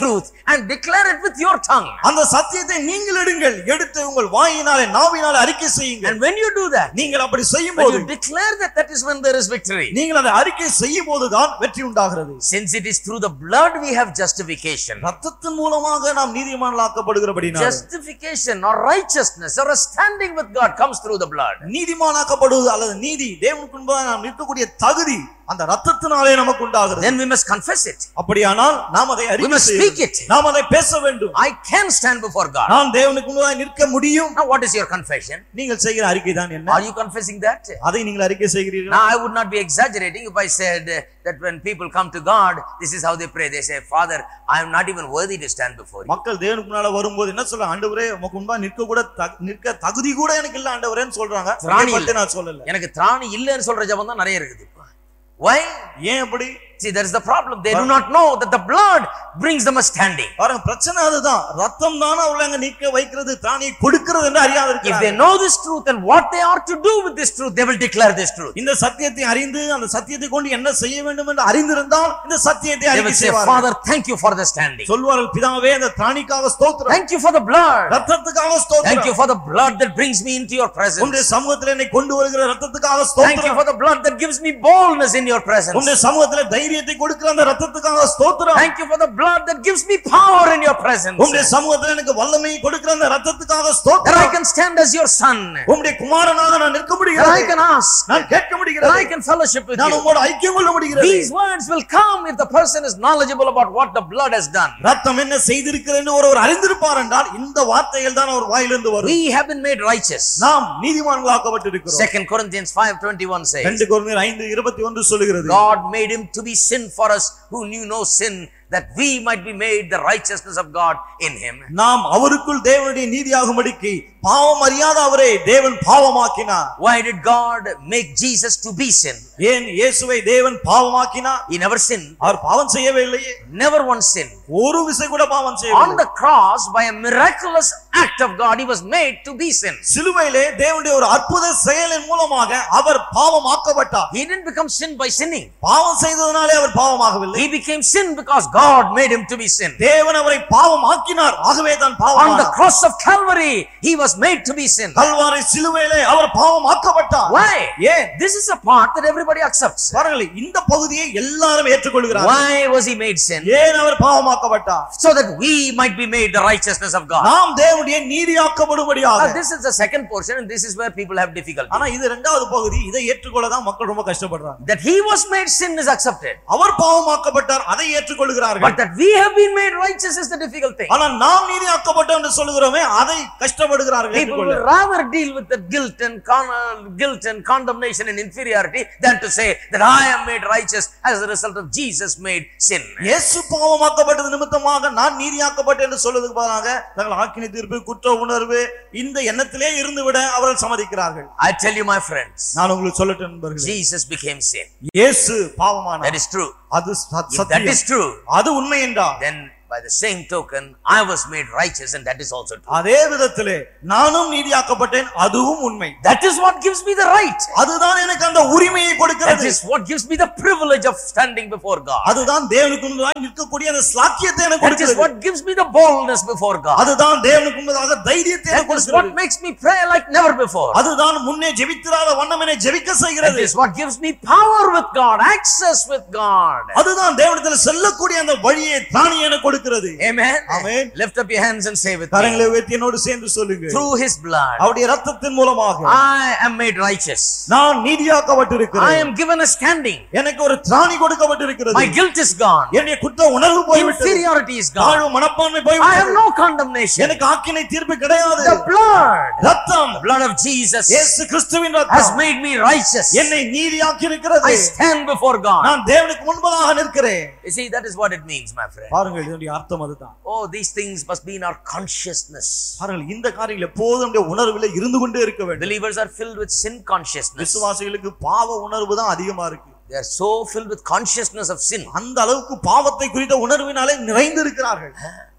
and declare it with your tongue. அந்த சத்தியத்தை நீங்கள் எடுங்கள் எடுத்து உங்கள் வாயினாலே நாவினாலே அறிக்கை செய்யுங்கள் And when you do that, நீங்கள் அப்படி செய்யும் when போது you declare that, that is when there is victory. நீங்கள் அதை அறிக்கை செய்யும் போதுதான் வெற்றி உண்டாகிறது Since it is through the blood we have justification. ரத்தத்தின் மூலமாக நாம் நீதிமான்களாக்கப்படுகிறபடினால் Justification or righteousness or a standing with God comes through the blood. நீதிமானாக்கப்படுவது அல்லது நீதி தேவனுக்கு முன்பாக நாம் நிற்கக்கூடிய தகுதி அந்த ரத்தத்தினாலே நமக்கு உண்டாகிறது Then we must confess it. அப்படியானால் நாம் அதை We அறிக்கை must செய்ய speak வேண்டும். it. நாம் அதை பேச வேண்டும் I can stand before God. நான் தேவனுக்கு முன்பாக நிற்க முடியும் Now, what is your confession? நீங்கள் செய்கிற அறிக்கை தான் என்ன Are you confessing that? அதை நீங்கள் அறிக்கை செய்கிறீர்கள் Now, I would not be exaggerating if I said uh, that when people come to God, this is how they pray. They say, Father, I am not even worthy to stand before you. மக்கள் தேவனுக்கு முன்னால வரும்போது என்ன சொல்றாங்க ஆண்டவரே உமக்கு முன்பா நிற்க கூட தகு- நிற்க தகுதி கூட எனக்கு இல்ல ஆண்டவரேன்னு சொல்றாங்க திராணி அதை பத்தி நான் சொல்லல எனக்கு திராணி இல்லைன்னு சொல்ற ஜபம் தான் நிறைய இருக்குது Why? ஏன் அப்படி See, there is the problem. They do not know that the blood brings them a standing. பாருங்க பிரச்சனை அதுதான் ரத்தம் தானே அவளை அங்க நிக்க வைக்கிறது தானியை கொடுக்கிறது என்று அறியாது If they இருக்கிறாங்க know this truth and what they are to do with this truth, they will declare this truth. இந்த சத்தியத்தை அறிந்து அந்த சத்தியத்தை கொண்டு என்ன செய்ய வேண்டும் என்று அறிந்திருந்தால் இந்த சத்தியத்தை They அறிக்கை will say, செய்வார்கள் Father, thank you for the standing. சொல்வார்கள் பிதாவே அந்த திராணிக்காக ஸ்தோத்திரம் Thank you for the blood. ரத்தத்துக்காக Thank ஸ்தோத்திரம் you for the blood that brings me into your presence. உன்னுடைய சமூகத்தில் என்னை கொண்டு வருகிற ரத்தத்துக்காக Thank you ஸ்தோத்திரம் for the blood that gives me boldness in your presence. உன்னுடைய சமூகத்துல தைரியத்தை கொடுக்கிற அந்த ரத்தத்துக்காக ஸ்தோத்திரம் Thank you for the blood that gives me power in your presence. உம்முடைய சமூகத்துல எனக்கு வல்லமை கொடுக்கிற அந்த ரத்தத்துக்காக That I ஸ்தோத்திரம் can stand as your son. உம்முடைய குமாரனாக நான் நிற்க That I முடிகிறது can ask. நான் கேட்க That முடிகிறது I can fellowship with நான் you. உங்களோட ஐக்கியம் கொள்ள முடிகிறது These words will come if the person is knowledgeable about what the blood has done. ரத்தம் என்ன செய்திருக்கிறது என்று ஒருவர் அறிந்திருப்பார் என்றால் இந்த வார்த்தைகள் தான் அவர் வாயிலிருந்து வரும் We have been made righteous. நாம் நீதிமான்களாக்கப்பட்டிருக்கிறோம் Second Corinthians 5:21 says, ரெண்டு கொரிந்தியர் ஐந்து இருபத்தி ஒன்று சொல்லுகிறது God made him to be sin for us who knew no sin, that we might be made the righteousness of God in him. நாம் அவருக்குள் தேவனுடைய நீதியாகும்படிக்கு பாவம் அறியாத அவரை தேவன் பாவமாக்கினார் Why did God make Jesus to be sin? ஏன் இயேசுவை தேவன் பாவமாக்கினார் He never sinned, அவர் பாவம் செய்யவே இல்லையே never once sinned. ஒரு விசை கூட பாவம் On செய்யவில்லை the cross, by a miraculous act of God, he was made to be sin. சிலுவையிலே தேவனுடைய ஒரு அற்புத செயலின் மூலமாக அவர் பாவமாக்கப்பட்டார் He didn't become sin by sinning. பாவம் செய்ததனாலே அவர் பாவமாகவில்லை He became sin because God made him to be sin. தேவன் அவரை பாவமாக்கினார் ஆகவே தான் On the பாவம் cross of Calvary, he was made to be sin. Kalvari சிலுவையிலே அவர் பாவமாக்கப்பட்டார் Why? ஏன் This is a part that everybody accepts. பாருங்கள் இந்த பகுதியை எல்லாரும் ஏற்றுக்கொள்கிறார் Why was he made sin? ஏன் அவர் பாவமாக்கப்பட்டார் So that we might be made the righteousness of God. நாம் தேவனுடைய நீதியாக்கப்படும்படியாக Now, this is the second portion, and this is where people have difficulty. ஆனா இது இரண்டாவது பகுதி இதை ஏற்றுக்கொள்ள தான் மக்கள் ரொம்ப கஷ்டப்படுறாங்க That he was made sin is accepted. அவர் பாவமாக்கப்பட்டார் அதை ஏற்றுக்கொள்கிறார்கள் But that we have been made righteous is the difficult thing. ஆனா நாம் நீதியாக்கப்பட்டோம் என்று சொல்லுகிறோமே அதை கஷ்டப்படுகிறார்கள் People ஏற்றுக்கொள்ள will rather deal with the guilt and con- uh, guilt and condemnation and inferiority than to say that I am made righteous as a result of Jesus made sin. இயேசு பாவமாக்கப்பட்டது நிமித்தமாக நான் நீதியாக்கப்பட்டேன் என்று சொல்வதற்கு பதிலாக தங்கள் ஆக்கினை தீர்ப்பு குற்ற உணர்வு இந்த எண்ணத்திலே இருந்து விட அவர்கள் சம்மதிக்கிறார்கள் I tell you, my friends, நான் உங்களுக்கு சொல்லட்டும் நண்பர்களே Jesus became sin. இயேசு பாவமானார் That is true. அது சத்- If that சத்தியம் is true, அது உண்மை என்றால் then by the same token, I was made righteous, and that is also true. அதே விதத்திலே நானும் நீதியாக்கப்பட்டேன் அதுவும் உண்மை That is what gives me the right. அதுதான் எனக்கு அந்த உரிமையை That கொடுக்கிறது is what gives me the privilege of standing before God. அதுதான் தேவனுக்கு முன்பதாக நிற்கக்கூடிய அந்த ஸ்லாக்கியத்தை எனக்கு That is கொடுக்கிறது what gives me the boldness before God. அதுதான் தேவனுக்கு முன்பதாக தைரியத்தை எனக்கு That is what கொடுக்கிறது makes me pray like never before. அதுதான் முன்னே ஜெபித்திராத வண்ணம் என்னை ஜெபிக்க That செய்கிறது is what gives me power with God, access with God. அதுதான் தேவனிடத்தில் செல்லக்கூடிய அந்த வழியை தானி எனக்கு கொடுக்கிறது Amen. Amen. Lift up your hands and say with me. கரங்களை உயர்த்தி என்னோடு சேர்ந்து சொல்லுங்க Through his blood, அவருடைய ரத்தத்தின் மூலமாக I am made righteous. நான் I நீதியாக்கப்பட்டிருக்கிறேன் am given a standing. எனக்கு ஒரு திராணி கொடுக்கப்பட்டிருக்கிறது My guilt is gone. என்னுடைய குற்ற உணர்வு போய்விட்டது Inferiority is gone. தாழ்வு மனப்பான்மை I have போய்விட்டது no condemnation. எனக்கு ஆக்கினை தீர்ப்பு கிடையாது The blood, ரத்தம் the blood of Jesus இயேசு கிறிஸ்துவின் has ரத்தம் made me righteous. என்னை நீதியாக்கி இருக்கிறது I stand before God. நான் தேவனுக்கு முன்பதாக நிற்கிறேன் You see, that is what it means, my friend. பாருங்கள் இதனுடைய அர்த்தம் அதுதான் Oh, these things must be in our consciousness. பாருங்கள் இந்த காரியங்கள் எப்போதும் நம்முடைய உணர்வில் இருந்து கொண்டே இருக்க வேண்டும் Believers are filled with sin consciousness. விசுவாசிகளுக்கு பாவ உணர்வு தான் அதிகமா இருக்கு They are so filled with consciousness of sin. அந்த அளவுக்கு பாவத்தை குறித்த உணர்வினாலே நிறைந்து இருக்கிறார்கள்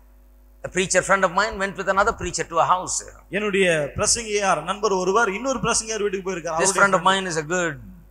A preacher friend of mine went with another preacher to a house. என்னுடைய பிரசங்கியார் நண்பர் ஒருவர் இன்னொரு பிரசங்கியார் வீட்டுக்கு போயிருக்கார் This அவருடைய friend of mine is a good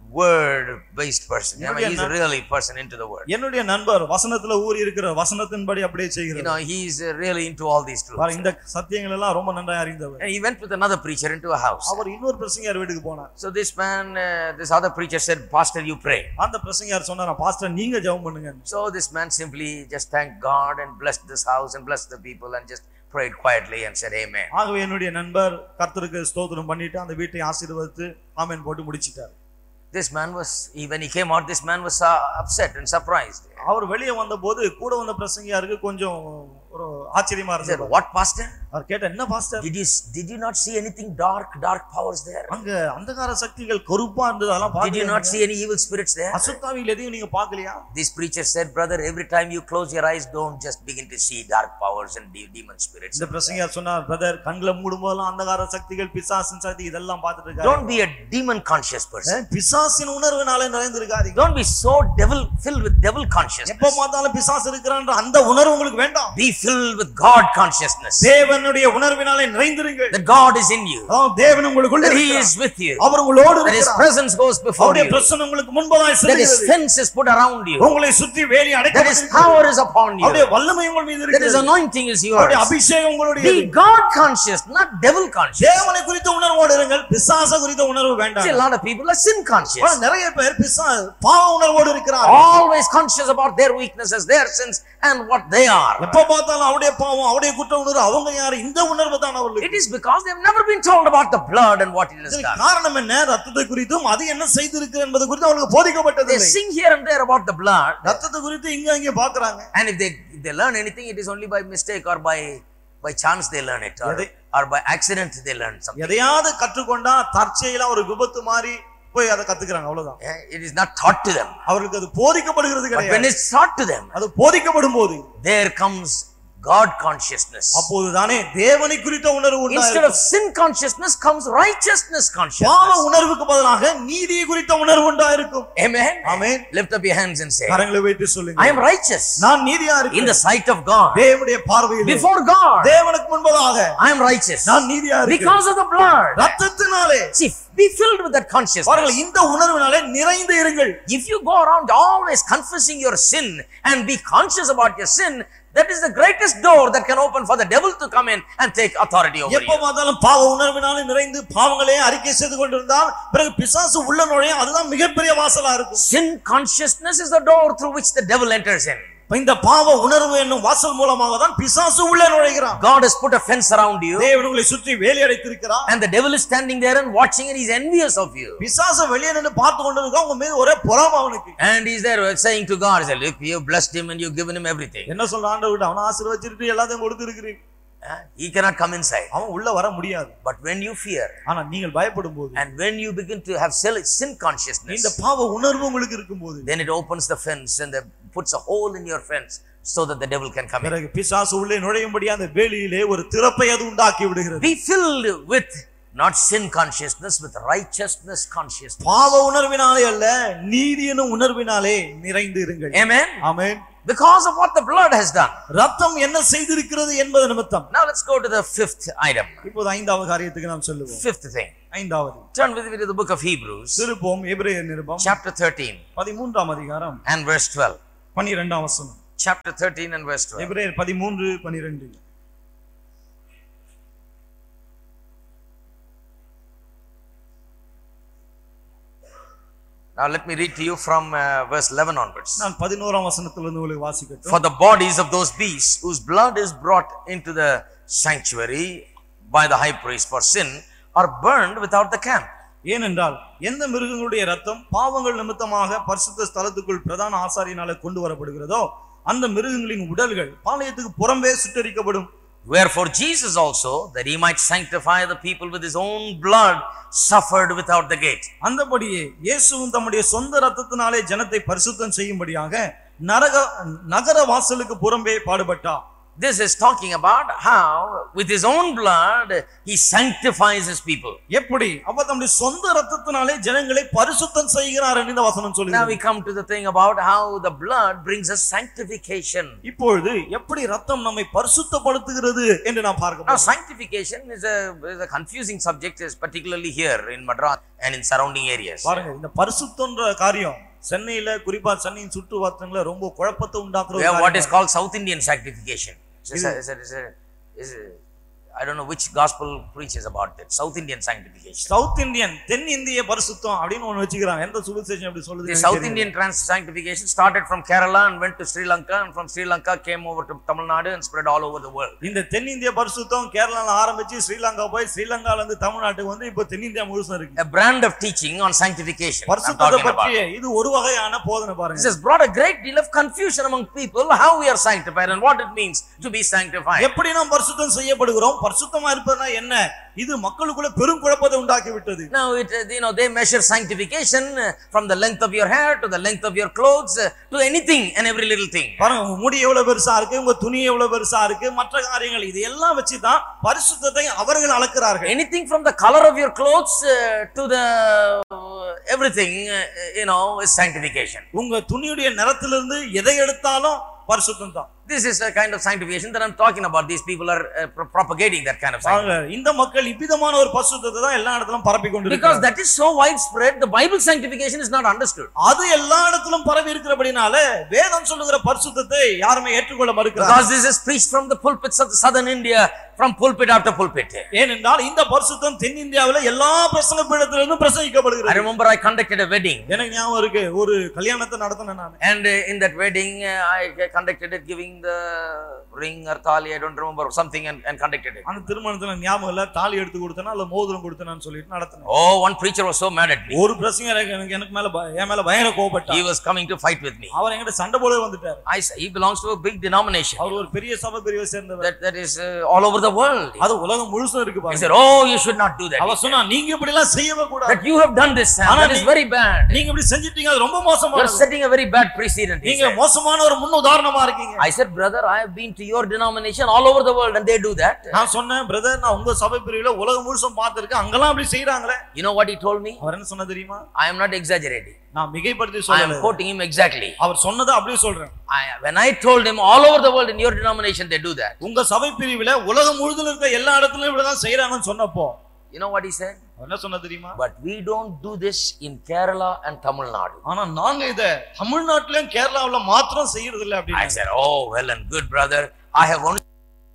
word based person. I mean, என்னுடைய he's really person into the word. என்னுடைய நண்பர் வசனத்துல ஊறி இருக்கிற வசனத்தின்படி அப்படியே You செய்கிறார் know, he's uh, really into all these பாரு, truths. இந்த சத்தியங்கள் எல்லாம் ரொம்ப நன்றாக அறிந்தவர் And he went with another preacher into a house. அவர் இன்னொரு பிரசங்கியார் வீட்டுக்கு போனார் So this man, uh, this other preacher said, Pastor, you pray. அந்த பிரசங்கியார் சொன்னாரா பாஸ்டர் நீங்க ஜெபம் பண்ணுங்க So this man simply just thanked God and blessed this house and blessed the people and just prayed quietly and said, Amen. ஆகவே என்னுடைய நண்பர் கர்த்தருக்கு ஸ்தோத்திரம் பண்ணிட்டு அந்த வீட்டை ஆசீர்வதித்து ஆமென் போட்டு முடிச்சிட்டார் This man was, he, when he came out, this man was uh, upset and surprised. அவர் வெளியே வந்த போது கூட வந்த பிரசங்கியாருக்கு கொஞ்சம் ஒரு ஆச்சரியமா He said, இருந்தது What, Pastor? அவர் கேட்ட என்ன pastor Did you, did you not see anything dark, dark powers there? அங்க அந்தகார சக்திகள் கருப்பா இருந்தது அதெல்லாம் Did you not பாக்கலையா see any evil spirits there? அசுத்தாவியில் எதையும் நீங்க பாக்கலையா This preacher said, Brother, every time you close your eyes, don't just begin to see dark powers and de- demon spirits. இந்த பிரசங்கியார் சொன்னார் பிரதர் கண்களை மூடும் போதெல்லாம் அந்தகார சக்திகள் பிசாசின் சக்தி இதெல்லாம் பார்த்துட்டு இருக்காரு Don't be a demon conscious person. அஹ், பிசாசின் உணர்வுனால நிறைந்திருக்காதீங்க Don't be so devil filled with devil consciousness. எப்ப பார்த்தாலும் பிசாசு இருக்கிறான்ற அந்த உணர்வு உங்களுக்கு வேண்டாம் Be filled with God consciousness. தேவனுடைய உணர்வினாலே நிறைந்திருங்கள் That God is in you. அதாவது தேவன் உங்களுக்குள்ள That He இருக்கிறார். is with you. அவர் உங்களோடு That His இருக்கிறார் presence goes before அவருடைய you. பிரசன்னம் உங்களுக்கு முன்பதாய் That His செல்கிறது fence is put around you. உங்களை சுற்றி வேலி That His அடைக்கப்பட்டிருக்கிறது power is upon அவருடைய you. வல்லமை உங்கள் மீது That His இருக்கிறது anointing is அவருடைய yours. அபிஷேகம் உங்களுடைய Be God conscious, not devil conscious. தேவனை குறித்த உணர்வோடு இருங்கள் பிசாச குறித்த உணர்வு See, வேண்டாம் a lot of people are sin conscious. ஆனா நிறைய பேர் பிசா பாவ உணர்வோடு இருக்கிறார் Always conscious about their weaknesses, their sins, and what they are. எப்ப பார்த்தாலும் அவருடைய பாவம் அவருடைய குற்ற உணர்வு அவங்க யாரு இந்த உணர்வு தான் அவர்களுக்கு It is because they have never been told about the blood and what it has இதற்கு done. காரணம் என்ன ரத்தத்தை குறித்தும் அது என்ன செய்திருக்கு என்பது குறித்து அவங்களுக்கு போதிக்கப்பட்டது They sing here and there about the blood, ரத்தத்தை குறித்து இங்க அங்கே பாக்குறாங்க and if they if they learn anything, it is only by mistake or by by chance they learn it, or, எதை- or by accident they learn something. எதையாவது கற்றுக்கொண்டா தற்செயலா ஒரு விபத்து மாதிரி போய் அதை கத்துக்கிறாங்க அவ்வளவுதான் Yeah, It is not taught to them. அவர்களுக்கு அது போதிக்கப்படுகிறது But when கிடையாது it's taught to them, அது போதிக்கப்படும் போது there comes God consciousness. அப்போதுதானே தேவனை குறித்த உணர்வு Instead உண்டாயிருக்கும். of sin consciousness comes righteousness பாவ consciousness. உணர்வுக்கு பதிலாக நீதியை குறித்த உணர்வு உண்டாயிருக்கும் Amen. Amen Lift up your hands and say, கரங்களை வைத்து I சொல்லுங்க am righteous நான் நீதியா in இருக்கேன் the sight of God. தேவனுடைய பார்வையில் Before God, தேவனுக்கு முன்பதாக I am righteous நான் நீதியா இருக்கேன் because of the blood. ரத்தத்தினாலே See, be filled with that consciousness. அவர்கள் இந்த உணர்வினாலே நிறைந்து இருங்கள் If you go around always confessing your sin and be conscious about your sin, that is the greatest door that can open for the devil to come in and take authority over எப்ப you. பார்த்தாலும் பாவ உணர்வினாலே நிறைந்து பாவங்களே அறிக்கை செய்து கொண்டிருந்தால் பிறகு பிசாசு உள்ள நுழைய அதுதான் மிகப்பெரிய வாசலா இருக்கும் Sin consciousness is the door through which the devil enters in. இப்ப இந்த பாவ உணர்வு என்னும் வாசல் மூலமாக தான் பிசாசு உள்ள நுழைகிறான் God has put a fence around you, தேவன் உங்களை சுற்றி வேலி அடைத்திருக்கிறான் and the devil is standing there and watching, and he's envious of you. பிசாசு வெளியே நின்று பார்த்து கொண்டிருக்கான் உங்க மீது ஒரே பொறாம அவனுக்கு And he's there saying to God, he said, Look, you blessed him and you've given him everything. என்ன சொல்ற ஆண்டவர்கிட்ட அவனை ஆசீர்வச்சிட்டு எல்லாத்தையும் கொடுத்திருக்கிறீங்க Uh, He cannot come inside. அவன் உள்ள வர முடியாது But when you fear, ஆனா நீங்கள் பயப்படும் போது and when you begin to have sin sin consciousness, இந்த பாவ உணர்வு உங்களுக்கு இருக்கும்போது then it opens the fence and the, puts a hole in your fence so that the devil can come in. பிறகு பிசாசு உள்ளே நுழையும்படி அந்த வேலியிலே ஒரு திறப்பை அது உண்டாக்கி விடுகிறது Be filled with not sin consciousness, with righteousness consciousness. பாவ உணர்வினாலே அல்ல நீதி எனும் உணர்வினாலே நிறைந்து இருங்கள் Amen. Amen Because of what the blood has done. ரத்தம் என்ன செய்திருக்கிறது என்பது நிமித்தம் Now let's go to the fifth item. இப்போது ஐந்தாவது காரியத்துக்கு நாம் சொல்லுவோம் Fifth thing. ஐந்தாவது Turn with me to the book of Hebrews, திருப்போம் எபிரேயர் நிருபம் chapter 13 பதிமூன்றாம் அதிகாரம் and verse 12. பனிரெண்டாம் வசனம் Chapter 13 and verse 12. எபிரேயர் பதிமூன்று பனிரெண்டு Now let me read to you from uh, verse 11 onwards. நான் பதினோராம் வசனத்திலிருந்து உங்களுக்கு வாசிக்கட்டும் For the bodies of those beasts whose blood is brought into the sanctuary by the high priest for sin are burned without the camp. ஏனென்றால் எந்த மிருகங்களுடைய ரத்தம் பாவங்கள் நிமித்தமாக பரிசுத்த ஸ்தலத்துக்குள் பிரதான ஆசாரியனால கொண்டு வரப்படுகிறதோ அந்த மிருகங்களின் உடல்கள் பாளையத்துக்கு புறம்பே சுட்டரிக்கப்படும் Wherefore Jesus also, that he might sanctify the people with his own blood, suffered without the gate. அந்தபடியே இயேசுவும் தம்முடைய சொந்த ரத்தத்தினாலே ஜனத்தை பரிசுத்தம் செய்யும்படியாக நரக நகர வாசலுக்கு புறம்பே பாடுபட்டார் This is talking about how, with his own blood, he sanctifies his people. எப்படி அப்ப தம்முடைய சொந்த ரத்தத்தினாலே ஜனங்களை பரிசுத்தம் செய்கிறார் என்று இந்த வசனம் Now சொல்லுகிறது we come to the thing about how the blood brings us sanctification. இப்பொழுது எப்படி ரத்தம் நம்மை பரிசுத்தப்படுத்துகிறது என்று நாம் பார்க்க Now, போறோம். sanctification is a, is a confusing subject, is particularly here in Madras and in surrounding areas. பாருங்க இந்த பரிசுத்தன்ற காரியம் சென்னையில குறிப்பா சென்னையின் சுற்று வட்டங்கள ரொம்ப குழப்பத்தை உண்டாக்குற We ஒரு have what is காரியம். called South Indian sanctification. It's a- it's a- it's a- it's a- I don't know which gospel preaches about that. South Indian sanctification. South Indian தென் இந்திய பரிசுத்தம் அப்படின்னு ஒண்ணு வச்சுக்கிறாங்க எந்த சுவிசேஷம் அப்படி சொல்லுது The எனக்கு South தெரியல. Indian trans sanctification started from Kerala and went to Sri Lanka, and from Sri Lanka came over to Tamil Nadu and spread all over the world. இந்த தென்னிந்திய பரிசுத்தம் கேரளால ஆரம்பிச்சு ஸ்ரீலங்கா போய் ஸ்ரீலங்கால இருந்து தமிழ்நாட்டுக்கு வந்து இப்ப தென்னிந்தியா முழுசும் இருக்கு A brand of teaching on sanctification. I'm பரிசுத்தத்தை talking about. பற்றிய இது ஒரு வகையான போதனை This பாருங்க has brought a great deal of confusion among people how we are sanctified and what it means to be sanctified. எப்படி நாம் பரிசுத்தம் செய்யப்படுகிறோம் பரிசுத்தமா இருப்பதுனா என்ன இது மக்களுக்குள்ள பெரும் குழப்பத்தை உண்டாக்கி விட்டது Now, it, uh, you know, they measure sanctification uh, from the length of your hair to the length of your clothes uh, to anything and every little thing. பாருங்க உங்க முடி எவ்வளவு பெருசா இருக்கு உங்க துணி எவ்வளவு பெருசா இருக்கு மற்ற காரியங்கள் இது எல்லாம் வச்சுதான் பரிசுத்தத்தை அவர்கள் அளக்கிறார்கள் Anything from the color of your clothes uh, to the uh, everything, uh, you know, is sanctification. உங்க துணியுடைய நிறத்திலிருந்து எதை எடுத்தாலும் பரிசுத்தம் தான் This is a kind of sanctification that I'm talking about. These people are uh, pro- propagating that kind of sanctification. பாருங்க, இந்த மக்கள் இவ்விதமான ஒரு பரிசுத்தத்தை தான் எல்லா இடத்திலும் பரப்பி கொண்டு Because that is so widespread, the Bible sanctification is not understood. அது எல்லா இடத்திலும் பரவி இருக்கிறபடினால வேதம் சொல்லுகிற பரிசுத்தத்தை யாருமே ஏற்றுக்கொள்ள மறுக்கிறார் Because this is preached from the pulpits of the southern India, from pulpit after pulpit. ஏனென்றால் இந்த பரிசுத்தம் தென்னிந்தியாவில எல்லா பிரசங்க பீடத்திலிருந்தும் I பிரசங்கிக்கப்படுகிறது remember I conducted a wedding. எனக்கு ஞாபகம் இருக்கு ஒரு கல்யாணத்தை நடத்தினேன் நான் And uh, in that wedding, uh, I conducted it, giving the ring or thali, I don't remember, something, and, and conducted it. அந்த திருமணத்துல ஞாபகம் இல்ல தாலி எடுத்து கொடுத்தனா அல்ல மோதிரம் கொடுத்தனான்னு சொல்லிட்டு நடத்தினேன் Oh, one preacher was so mad at me. ஒரு பிரசங்க எனக்கு எனக்கு மேல ப- என் மேல பயங்கர கோபப்பட்டார் He was coming to fight with me. அவர் என்கிட்ட சண்டை போட வந்துட்டார் I say, he belongs to a big denomination அவர் ஒரு பெரிய சபை பிரிவை சேர்ந்தவர் that, that is uh, all over the world. அது உலகம் முழுசும் இருக்கு He பாருங்க said, Oh, you should not do that. அவர் சொன்னா நீங்க இப்படி எல்லாம் செய்யவே கூடாது That you have done this, Sam. ஆனா That is நீ- very bad. நீங்க இப்படி செஞ்சிட்டீங்க அது ரொம்ப You are மோசமானது setting a very bad precedent. he நீங்க said. மோசமான ஒரு முன் உதாரணமா இருக்கீங்க I said, Brother, I have been to your denomination all over the world and they do that. நான் சொன்னேன் பிரதர் நான் உங்க சபை பிரிவுல உலகம் முழுசும் பார்த்திருக்கேன் அங்கெல்லாம் அப்படி செய்யறாங்களே You know what he told me? அவர் என்ன சொன்ன தெரியுமா I am not exaggerating. நான் மிகைப்படுத்தி I am சொல்லல quoting him exactly. அவர் சொன்னதை அப்படியே சொல்றேன் I, when I told him all over the world in your denomination they do that. உங்க சபை பிரிவுல உலகம் முழுதுல இருக்க எல்லா இடத்துலயும் இப்படிதான் செய்யறாங்கன்னு சொன்னப்போ You know what he said? அவர் என்ன சொன்ன தெரியுமா But we don't do this in Kerala and Tamil Nadu. ஆனா நாங்க இத தமிழ்நாட்டிலயும் கேரளாவுல மாத்திரம் செய்யறது இல்ல I அப்படின்னு said, Oh, well and good, brother. I have only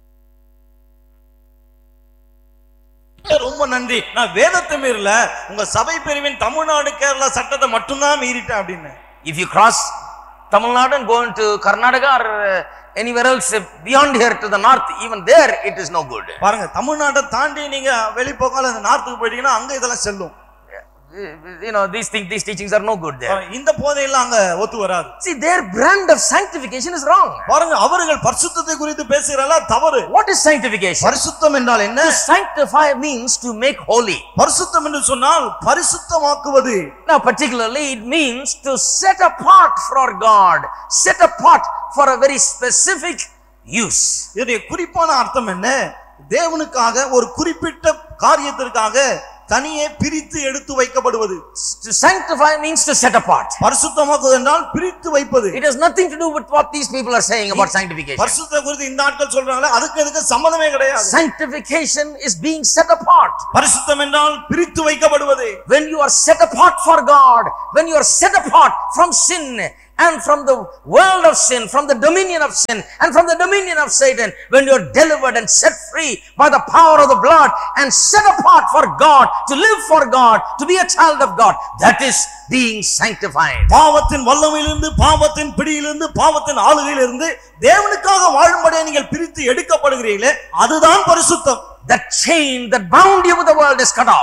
ரொம்ப நன்றி நான் வேதத்தை மீறல உங்க சபை பிரிவின் தமிழ்நாடு கேரளா சட்டத்தை மட்டும்தான் மீறிட்டேன் அப்படின்னு if you cross Tamil Nadu and go into Karnataka or uh, anywhere else uh, beyond here to the north, even there it is no good. பாருங்க தமிழ்நாட்டை தாண்டி நீங்க வெளிப்போக்கால அந்த நார்த்துக்கு போயிட்டீங்கன்னா அங்க இதெல்லாம் செல்லும் You know, these things, these teachings are no good there. பாருங்க, இந்த போதையெல்லாம் அங்க ஒத்து வராது See, their brand of sanctification is wrong. பாருங்க அவர்கள் பரிசுத்தத்தை குறித்து பேசுகிறல்ல தவறு What is sanctification? பரிசுத்தம் என்றால் என்ன To sanctify means to make holy. பரிசுத்தம் என்று சொன்னால் பரிசுத்தமாக்குவது Now, particularly, it means to set apart for God, set apart for a very specific use. இதனுடைய குறிப்பான அர்த்தம் என்ன தேவனுக்காக ஒரு குறிப்பிட்ட காரியத்திற்காக தனியே பிரித்து எடுத்து வைக்கப்படுவது To sanctify means to set apart. பரிசுத்தமாக்குவது என்றால் பிரித்து வைப்பது It has nothing to do with what these people are saying about sanctification. பரிசுத்த குறித்து இந்த ஆட்கள் சொல்றாங்களே அதுக்கு அதுக்கு சம்மதமே கிடையாது Sanctification is being set apart. பரிசுத்தம் என்றால் பிரித்து வைக்கப்படுவது When you are set apart for God, when you are set apart from sin and from the world of sin, from the dominion of sin and from the dominion of Satan, when you are delivered and set free by the power of the blood and set apart for God, to live for God, to be a child of God, that is being sanctified. பாவத்தின் வல்லமையிலிருந்து பாவத்தின் பிடியிலிருந்து பாவத்தின் ஆளுகையிலிருந்து தேவனுக்காக வாழும்படியே நீங்கள் பிரித்து எடுக்கப்படுகிறீர்களே அதுதான் பரிசுத்தம் That chain that bound you with the world is cut off.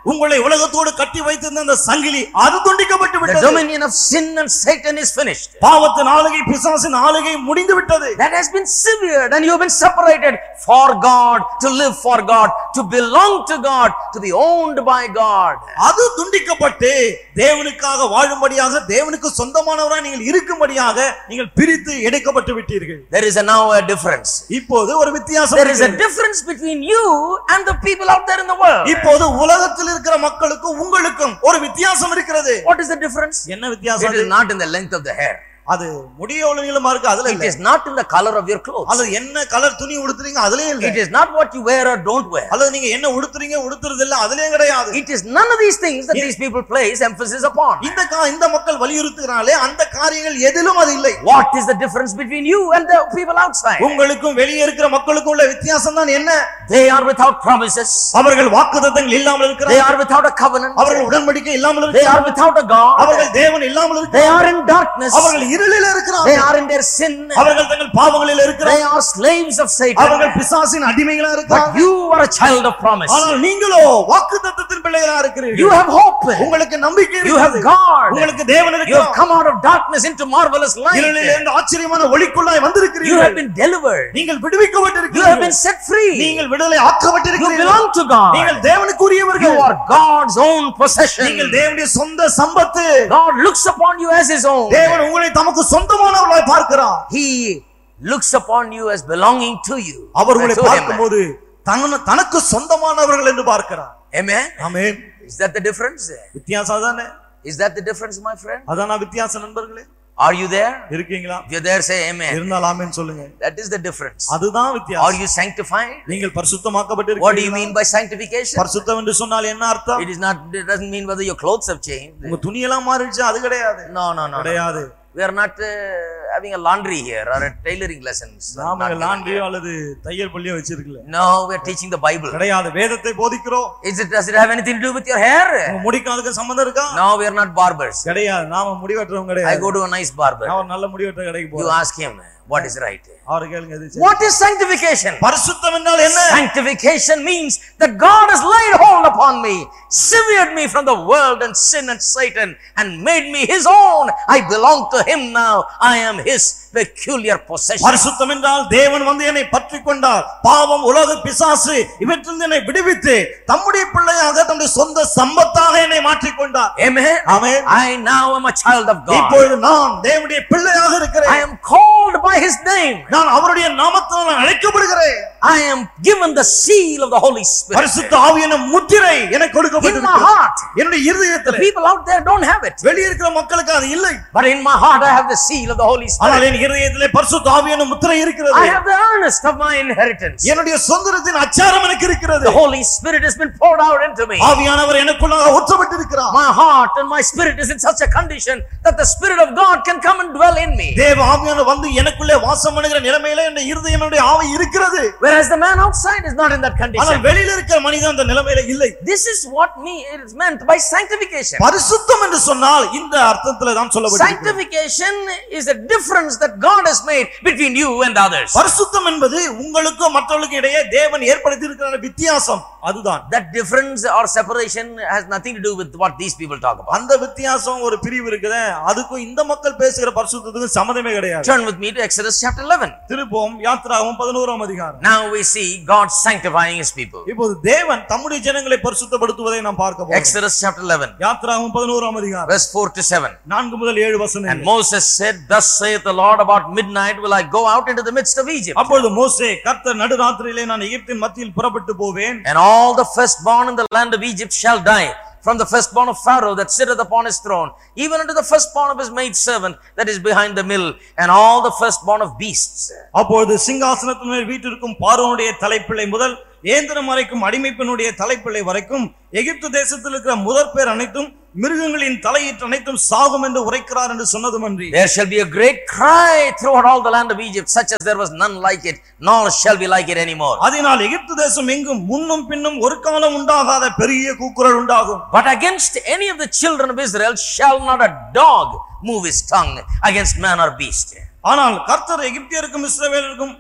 உங்களை உலகத்தோடு கட்டி வைத்திருந்த அந்த சங்கிலி அது துண்டிக்கப்பட்டு The விட்டது dominion of sin and Satan is finished. பாவத்தின் ஆளுகை பிசாசின் ஆளுகை முடிந்து விட்டது That has been severed and you have been separated for God, to live for God, to belong to God, to be owned by God. அது துண்டிக்கப்பட்டு தேவனுக்காக வாழும்படியாக தேவனுக்கு சொந்தமானவராய் நீங்கள் இருக்கும்படியாக நீங்கள் பிரித்து எடுக்கப்பட்டு விட்டீர்கள் There is a now a difference. இப்போது ஒரு வித்தியாசம் There is a இருக்கிறது. difference between you and the people out there in the world. இப்போது உலகத்தில் இருக்கிற மக்களுக்கும் உங்களுக்கும் ஒரு வித்தியாசம் இருக்கிறது What is the difference? என்ன It வித்தியாசம் is அது? not in the length of the hair. அது முடிய எவ்வளவு நீளமா இருக்கு அதுல It இல்ல is not in the color of your clothes. அல்லது என்ன கலர் துணி உடுத்துறீங்க அதுலயும் இல்ல It is not what you wear or don't wear. அல்லது நீங்க என்ன உடுத்துறீங்க உடுத்துறது இல்ல அதுலயும் கிடையாது It is none of these things that these people place emphasis upon. இந்த கா- இந்த மக்கள் வலியுறுத்துகிறாலே அந்த காரியங்கள் எதிலும் அது இல்லை What is the difference between you and the people outside? உங்களுக்கும் வெளியே இருக்கிற மக்களுக்கும் உள்ள வித்தியாசம் தான் என்ன They are without promises. அவர்கள் வாக்குத்தத்தங்கள் இல்லாமல் They இருக்கிறார்கள் are without a covenant. அவர்கள் உடன்படிக்கை இல்லாமல் They are இருக்கிறார்கள் without a God. அவர்கள் தேவன் இல்லாமல் They இருக்கிறார்கள் are in darkness. அவர்கள் இருளில் They இருக்கிறார்கள் are in their sin. அவர்கள் தங்கள் பாவங்களில் They இருக்கிறார்கள் are slaves of அவர்கள் Satan. பிசாசின் அடிமைகளா But இருக்கிறார்கள் you are a child of promise. ஆனால் நீங்களோ வாக்குத்தத்தத்தின் பிள்ளைகளா You இருக்கிறீர்கள் have hope. உங்களுக்கு நம்பிக்கை You have இருக்கிறது God. உங்களுக்கு தேவன் You have இருக்கிறார் come out of darkness into marvelous இருளில் light. இருந்து ஆச்சரியமான ஒளிக்குள்ளாய் You have வந்திருக்கிறீர்கள் been delivered. நீங்கள் You have விடுவிக்கப்பட்டிருக்கிறீர்கள் been set free. நீங்கள் விடுதலை You ஆக்கப்பட்டிருக்கிறீர்கள் belong to God. நீங்கள் தேவனுக்குரியவர்கள் You are God's own possession. நீங்கள் தேவனுடைய சொந்த சம்பத்து God looks upon you as His own. தேவன் உங்களை தமக்கு சொந்தமானவர்களாய் பார்க்கிறார் He looks upon you as belonging to you. அவர் உங்களை To him. பார்க்கும்போது தன தனக்கு சொந்தமானவர்கள் என்று பார்க்கிறார் Amen. Amen Is that the difference? வித்தியாசம் தானே Is that the difference, my friend? அதானா வித்தியாசம் நண்பர்களே Are you there? இருக்கீங்களா If you're there, say Amen. இருந்தால் ஆமென் சொல்லுங்க That is the difference. அதுதான் Are வித்தியாசம் you sanctified? நீங்கள் What do you பரிசுத்தமாக்கப்பட்டிருக்கீங்களா mean by sanctification? பரிசுத்தம் என்று சொன்னால் என்ன அர்த்தம் It is not. It doesn't mean whether your clothes have changed. உங்க துணியெல்லாம் மாறிடுச்சு அது கிடையாது No, no, no. no. கிடையாது We are not uh, having a laundry here or a tailoring lessons. நாம Not given லாண்டியோ here. அல்லது தையல் பள்ளியோ வச்சிருக்கல No, we are teaching the Bible. கிடையாது வேதத்தை போதிக்கிறோம் Is it? Does it have anything to do with your hair? உங்க முடிக்கும் அதுக்கு சம்பந்தம் இருக்கா No, we are not barbers. கிடையாது நாம முடிவெட்டுறவங்க I கிடையாது go to a nice barber. நான் ஒரு நல்ல முடிவெட்டுற கடைக்கு You போறேன் ask him what is right. அவரை கேளுங்க எது சரி. What is sanctification? பரிசுத்தம் என்றால் என்ன Sanctification means that God has laid hold upon me, severed me from the world and sin and Satan, and made me His own. I belong to Him now. I am His peculiar possession. பரிசுத்தம் என்றால் தேவன் வந்து என்னை பற்றி கொண்டார் பாவம் உலக பிசாசு இவற்றிலிருந்து என்னை விடுவித்து தம்முடைய பிள்ளையாக தம்முடைய சொந்த சம்பத்தாக என்னை மாற்றிக் கொண்டார் Amen. Amen I now am a child of God. இப்பொழுது நான் தேவனுடைய பிள்ளையாக I இருக்கிறேன் am called by His name. நான் அவருடைய நாமத்தினால் நான் அழைக்கப்படுகிறேன் I am given the seal of the Holy Spirit. பரிசுத்த ஆவி என்னும் முத்திரை எனக்கு In my கொடுக்கப்பட்டிருக்கிறது heart. என்னுடைய The இருதயத்தில் people out there don't have it. வெளியே இருக்கிற மக்களுக்கு அது இல்லை But in my heart, I have the seal of the Holy ஆனால் Spirit. என் இருதயத்திலே பரிசுத்த ஆவி என்னும் முத்திரை I இருக்கிறது have the earnest of my inheritance. என்னுடைய சொந்தத்தின் அச்சாரம் எனக்கு இருக்கிறது The Holy Spirit has been poured out into me. ஆவியானவர் எனக்குள்ளாக ஊற்றப்பட்டிருக்கிறார் My heart and my spirit is in such a condition that the Spirit of God can come and dwell in me. தேவ ஆவியானவர் வந்து எனக்குள்ளே வாசம் பண்ணுகிற நிலைமையில என் இருதயம் என்னுடைய ஆவி இருக்கிறது Whereas the man outside is not in that ஆனால் condition. வெளியில இருக்கிற மனிதன் அந்த நிலைமையில இல்லை This is what me it is meant by sanctification. பரிசுத்தம் என்று சொன்னால் இந்த அர்த்தத்துல தான் சொல்லப்பட்டிருக்கிறது Sanctification is a difference that God has made between you and others. பரிசுத்தம் என்பது உங்களுக்கும் மற்றவர்களுக்கும் இடையே தேவன் ஏற்படுத்தி இருக்கிற வித்தியாசம் அதுதான் That difference or separation has nothing to do with what these people talk about. அந்த வித்தியாசம் ஒரு பிரிவு இருக்குதே அதுக்கும் இந்த மக்கள் பேசுகிற பரிசுத்தத்துக்கும் சம்மதமே கிடையாது Turn with me to Exodus chapter 11. திருப்போம் யாத்ராவும் பதினோராம் அதிகாரம் Now we see God sanctifying his people. இப்போது தேவன் தம்முடைய ஜனங்களை பரிசுத்தப்படுத்துவதை நாம் பார்க்க போறோம் Exodus chapter 11, யாத்ராவும் பதினோராம் அதிகாரம் verse 4 to 7. நான்கு முதல் ஏழு And வசனம் Moses said, Thus saith the Lord, about midnight will I go out into the midst of Egypt. அப்பொழுது மோசே கர்த்தர் நடுராத்திரியிலே நான் எகிப்தின் மத்தியில் புறப்பட்டு போவேன் And all the firstborn in the land of Egypt shall die, from the firstborn of Pharaoh that sitteth upon his throne, even unto the firstborn of his maidservant that is behind the mill, and all the firstborn of beasts. அப்பொழுது சிங்காசனத்தின் மேல் வீட்டிற்கும் பார்வோனுடைய தலைப்பிள்ளை முதல் ஏந்திரம் வரைக்கும் அடிமைப்பெண்ணுடைய தலைப்பிள்ளை வரைக்கும் எகிப்து தேசத்தில் இருக்கிற முதற் பேர் அனைத்தும் மிருகங்களின் தலையீற்று அனைத்தும் சாகும் என்று உரைக்கிறார் என்று சொன்னதுமன்றி There shall be a great cry throughout all the land of Egypt, such as there was none like it, nor shall be like it anymore. அதனால் எகிப்து தேசம் எங்கும் முன்னும் பின்னும் ஒரு காலம் உண்டாகாத பெரிய கூக்குரல் உண்டாகும் But against any of the children of Israel shall not a dog move his tongue against man or beast. ஆனால் கர்த்தர் எகிப்தியருக்கும் இஸ்ரவேலருக்கும்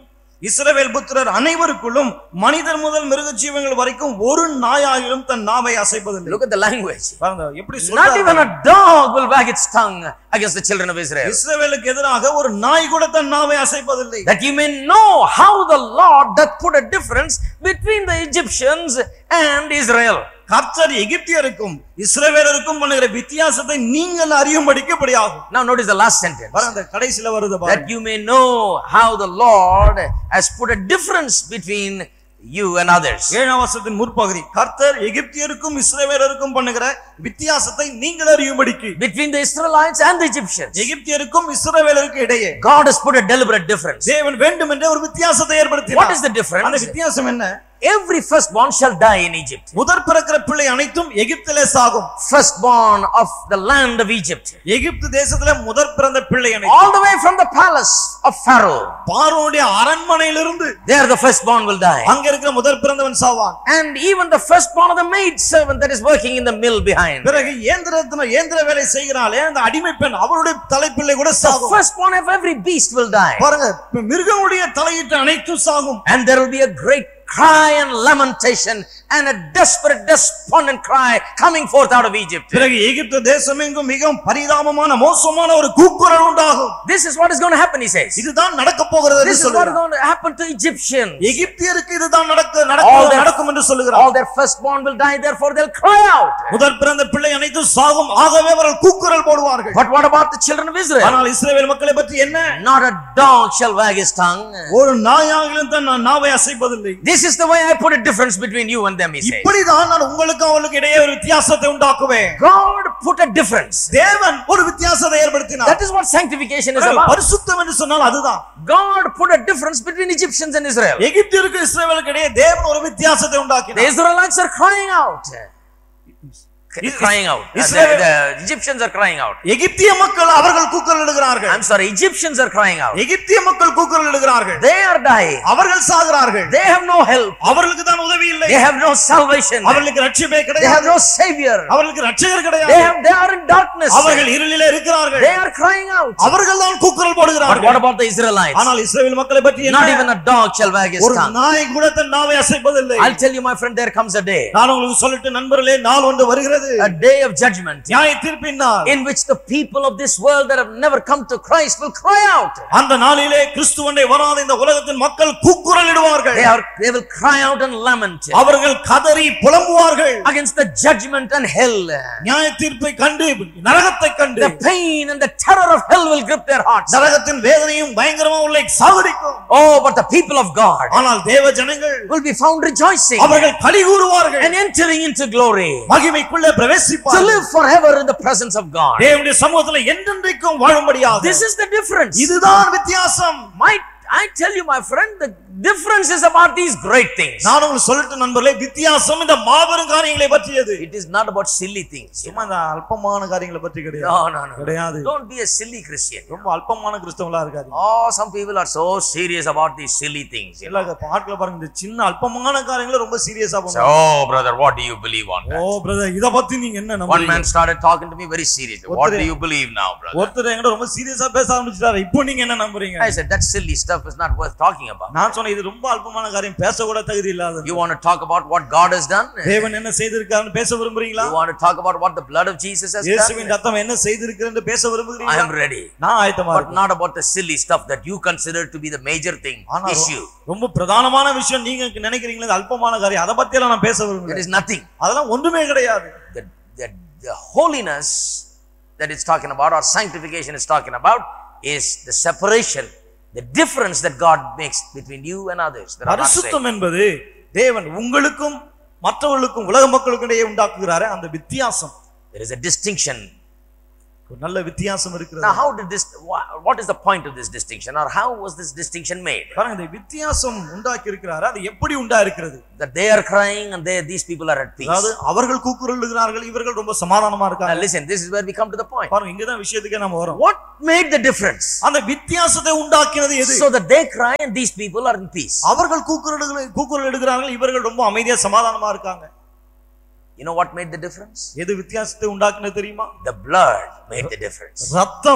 இஸ்ரவேல் புத்திரர் அனைவருக்குள்ளும் மனிதர் முதல் மிருக ஜீவங்கள் வரைக்கும் ஒரு நாயாகிலும் தன் நாவை அசைப்பதில்லை Look at the language. பாருங்க எப்படி Not even சொல்றாங்க a dog will wag its tongue against the children of Israel. இஸ்ரவேலுக்கு எதிராக ஒரு நாய் கூட தன் நாவை அசைப்பதில்லை That you may know how the Lord doth put a difference between the Egyptians and Israel. கர்த்தர் எகிப்தியருக்கும் இஸ்ரவேலருக்கும் பண்ணுகிற வித்தியாசத்தை நீங்கள் அறியும்படிக்கு இப்படி ஆகும் Now notice the last sentence. பாருங்க அந்த கடைசியில வருது பாருங்க That you may know how the Lord has put a difference between you and others. ஏழாம் வருஷத்தின் முற்பகுதி கர்த்தர் எகிப்தியருக்கும் இஸ்ரவேலருக்கும் பண்ணுகிற வித்தியாசத்தை நீங்கள் அறியும்படிக்கு Between the Israelites and the Egyptians. எகிப்தியருக்கும் இஸ்ரவேலருக்கு இடையே God has put a deliberate difference. தேவன் வேண்டும் என்ற ஒரு வித்தியாசத்தை What ஏற்படுத்தினார் is the அந்த difference? வித்தியாசம் என்ன Every firstborn shall die in Egypt. முதற் பிறக்கிற பிள்ளை அனைத்தும் எகிப்திலே சாகும் Firstborn of the land of Egypt. எகிப்து தேசத்துல முதற் பிறந்த பிள்ளை அனைத்தும் All the way from the palace of Pharaoh. பார்வோனுடைய அரண்மனையிலிருந்து There the firstborn will die. அங்க இருக்கிற முதற் பிறந்தவன் சாவான் And even the firstborn of the maid servant that is working in the mill behind. பிறகு இயந்திரத்தின இயந்திர வேலை செய்கிறாளே அந்த அடிமை பெண் அவருடைய தலைப்பிள்ளை கூட The சாகும் firstborn of every beast will die. பாருங்க இப்ப மிருகமுடைய தலையிட்டு அனைத்தும் சாகும் And there will be a great cry and lamentation and a desperate, despondent cry coming forth out of Egypt. பிறகு எகிப்து தேசம் எங்கும் மிகவும் பரிதாபமான மோசமான ஒரு கூக்குரல் உண்டாகும் This is what is going to happen, he says. இதுதான் நடக்க போகிறது என்று This is what is சொல்லுகிறார் going to happen to Egyptians. எகிப்தியருக்கு இதுதான் நடக்க All நடக்க their- நடக்கும் என்று சொல்லுகிறார் All their firstborn will die, therefore they'll cry out. முதற் பிறந்த பிள்ளை அனைத்தும் சாகும் ஆகவே அவர்கள் கூக்குரல் போடுவார்கள் But what about the children of Israel? ஆனால் இஸ்ரவேல் மக்களை பற்றி என்ன Not a dog shall wag his tongue. ஒரு நாயாகிலும் தான் நான் நாவை அசைப்பதில்லை This is the way I put a difference between you and them, he says. இப்படிதான் நான் உங்களுக்கும் அவளுக்கு இடையே ஒரு வித்தியாசத்தை உண்டாக்குவேன் God put a difference. தேவன் ஒரு வித்தியாசத்தை ஏற்படுத்தினார் That is what sanctification is about. பரிசுத்தம் என்று சொன்னால் அதுதான் God put a difference between Egyptians and Israel. எகிப்திற்கு இஸ்ரவேலுக்கு இடையே தேவன் ஒரு வித்தியாசத்தை The உண்டாக்கினார் Israelites are crying out. Crying out. Uh, Israel- The, the Egyptians are crying out. எகிப்திய மக்கள் அவர்கள் கூக்குரல் இடுகிறார்கள் I'm sorry, Egyptians are crying out. எகிப்திய மக்கள் கூக்குரல் இடுகிறார்கள் They are dying. அவர்கள் சாகிறார்கள் They have no help. அவர்களுக்கு தான் உதவி இல்லை They have no salvation. அவர்களுக்கு ரட்சிப்பே They have கிடையாது no savior. அவர்களுக்கு ரட்சகர் They கிடையாது have, they are in darkness. அவர்கள் இருளிலே இருக்கிறார்கள் They are crying out. அவர்கள் தான் கூக்குரல் But what போடுகிறார்கள் about the Israelites? ஆனால் இஸ்ரவேல் மக்களை பற்றி Not என்ன even a dog shall wag his ஒரு tongue. நாய் கூட தன் நாவை அசைப்பதில்லை I'll tell you, my friend, there comes a day, நான் உங்களுக்கு சொல்லிட்டு நண்பர்களே நாள் ஒன்று வருகிறது a day of judgment, நியாய தீர்ப்பின் நாள் in which the people of this world that have never come to Christ will cry out. அந்த நாளிலே கிறிஸ்துவனை வராத இந்த உலகத்தின் மக்கள் கூக்குரல் இடுவார்கள் They are, they will cry out and lament அவர்கள் கதறி புலம்புவார்கள் against the judgment and hell. நியாய தீர்ப்பை கண்டு நரகத்தை கண்டு The pain and the terror of hell will grip their hearts. நரகத்தின் வேதனையும் பயங்கரமா உள்ளே சாகடிக்கும் Oh, but the people of God ஆனால் தேவ ஜனங்கள் will be found rejoicing அவர்கள் களி கூறுவார்கள் and entering into glory மகிமைக்குள்ளே to பிரவேசிப்பார்கள் live forever in the presence of God. தேவனுடைய சமூகத்துல என்றென்றைக்கும் வாழும்படியாக This is the difference. இதுதான் வித்தியாசம் My, I tell you, my friend, the difference is about these great things. நான் உங்களுக்கு சொல்லட்டு நண்பர்களே வித்தியாசம் இந்த மாபெரும் காரியங்களை பற்றியது It is not about silly things. you know. சும்மா இந்த அல்பமான காரியங்களை பற்றி கிடையாது No, no, no. கிடையாது Don't be a silly Christian. ரொம்ப அல்பமான கிறிஸ்தவங்களா இருக்காது Oh, some people are so serious about these silly things. You know. எல்லா ஆட்களை பாருங்க இந்த சின்ன அல்பமான காரியங்களை ரொம்ப சீரியஸா So, போங்க oh, brother, what do you believe on oh that? Brother இத பத்தி நீங்க என்ன One நம்புறீங்க man started talking to me very seriously. What do you believe now, brother? ஒருத்தர் என்கிட்ட ரொம்ப சீரியஸா பேச ஆரம்பிச்சிட்டாரு இப்போ நீங்க என்ன நம்புறீங்க I said, that silly stuff is not worth talking about. நான் சொன்னேன் இது ரொம்ப அல்பமான காரியம் பேச கூட தகுதி இல்லாத You want to talk about what God has done? தேவன் என்ன செய்திருக்காருன்னு பேச விரும்புறீங்களா You want to talk about what the blood of Jesus has இயேசுவின் done? ரத்தம் என்ன செய்திருக்கிறது பேச I விரும்புகிறீங்களா am ready. நான் ஆயத்தமா But இருக்கேன் not about the silly stuff that you consider to be the major thing, ஆனா ரொ- issue. ரொம்ப பிரதானமான விஷயம் நீங்க நினைக்கிறீங்களே இது அல்பமான காரியம் அதை பத்தி எல்லாம் நான் பேச It விரும்புகிறேன் is nothing. அதெல்லாம் ஒன்றுமே கிடையாது The, the, the holiness that it's talking about, or sanctification is talking about, is the separation, the difference that God makes between you and others. that are not saved. பரிசுத்தம் என்பது தேவன் உங்களுக்கும் மற்றவர்களுக்கும் உலக மக்களுக்கும் இடையே உண்டாக்குகிறாரு அந்த வித்தியாசம் There is a distinction. ஒரு நல்ல வித்தியாசம் இருக்கிறது Now, how did this, wha- what is the point of this distinction, or how was this distinction made? பாருங்க இந்த வித்தியாசம் உண்டாக்கி இருக்கிறாரு அது எப்படி உண்டா இருக்கிறது That they are crying and they, these people are at peace. அதாவது அவர்கள் கூக்குரலுகிறார்கள் இவர்கள் ரொம்ப சமாதானமா Now, இருக்காங்க listen, this is where we come to the point. பாருங்க இங்கதான் விஷயத்துக்கே நம்ம வரோம் What made the difference? அந்த வித்தியாசத்தை உண்டாக்கினது எது So that they cry and these people are in peace. அவர்கள் கூக்குரல் கூக்குரல் எடுக்கிறார்கள் இவர்கள் ரொம்ப அமைதியா சமாதானமா இருக்காங்க You know what made the difference? எது வித்தியாசத்தை உண்டாக்குனது தெரியுமா The blood made the difference. ரத்தம்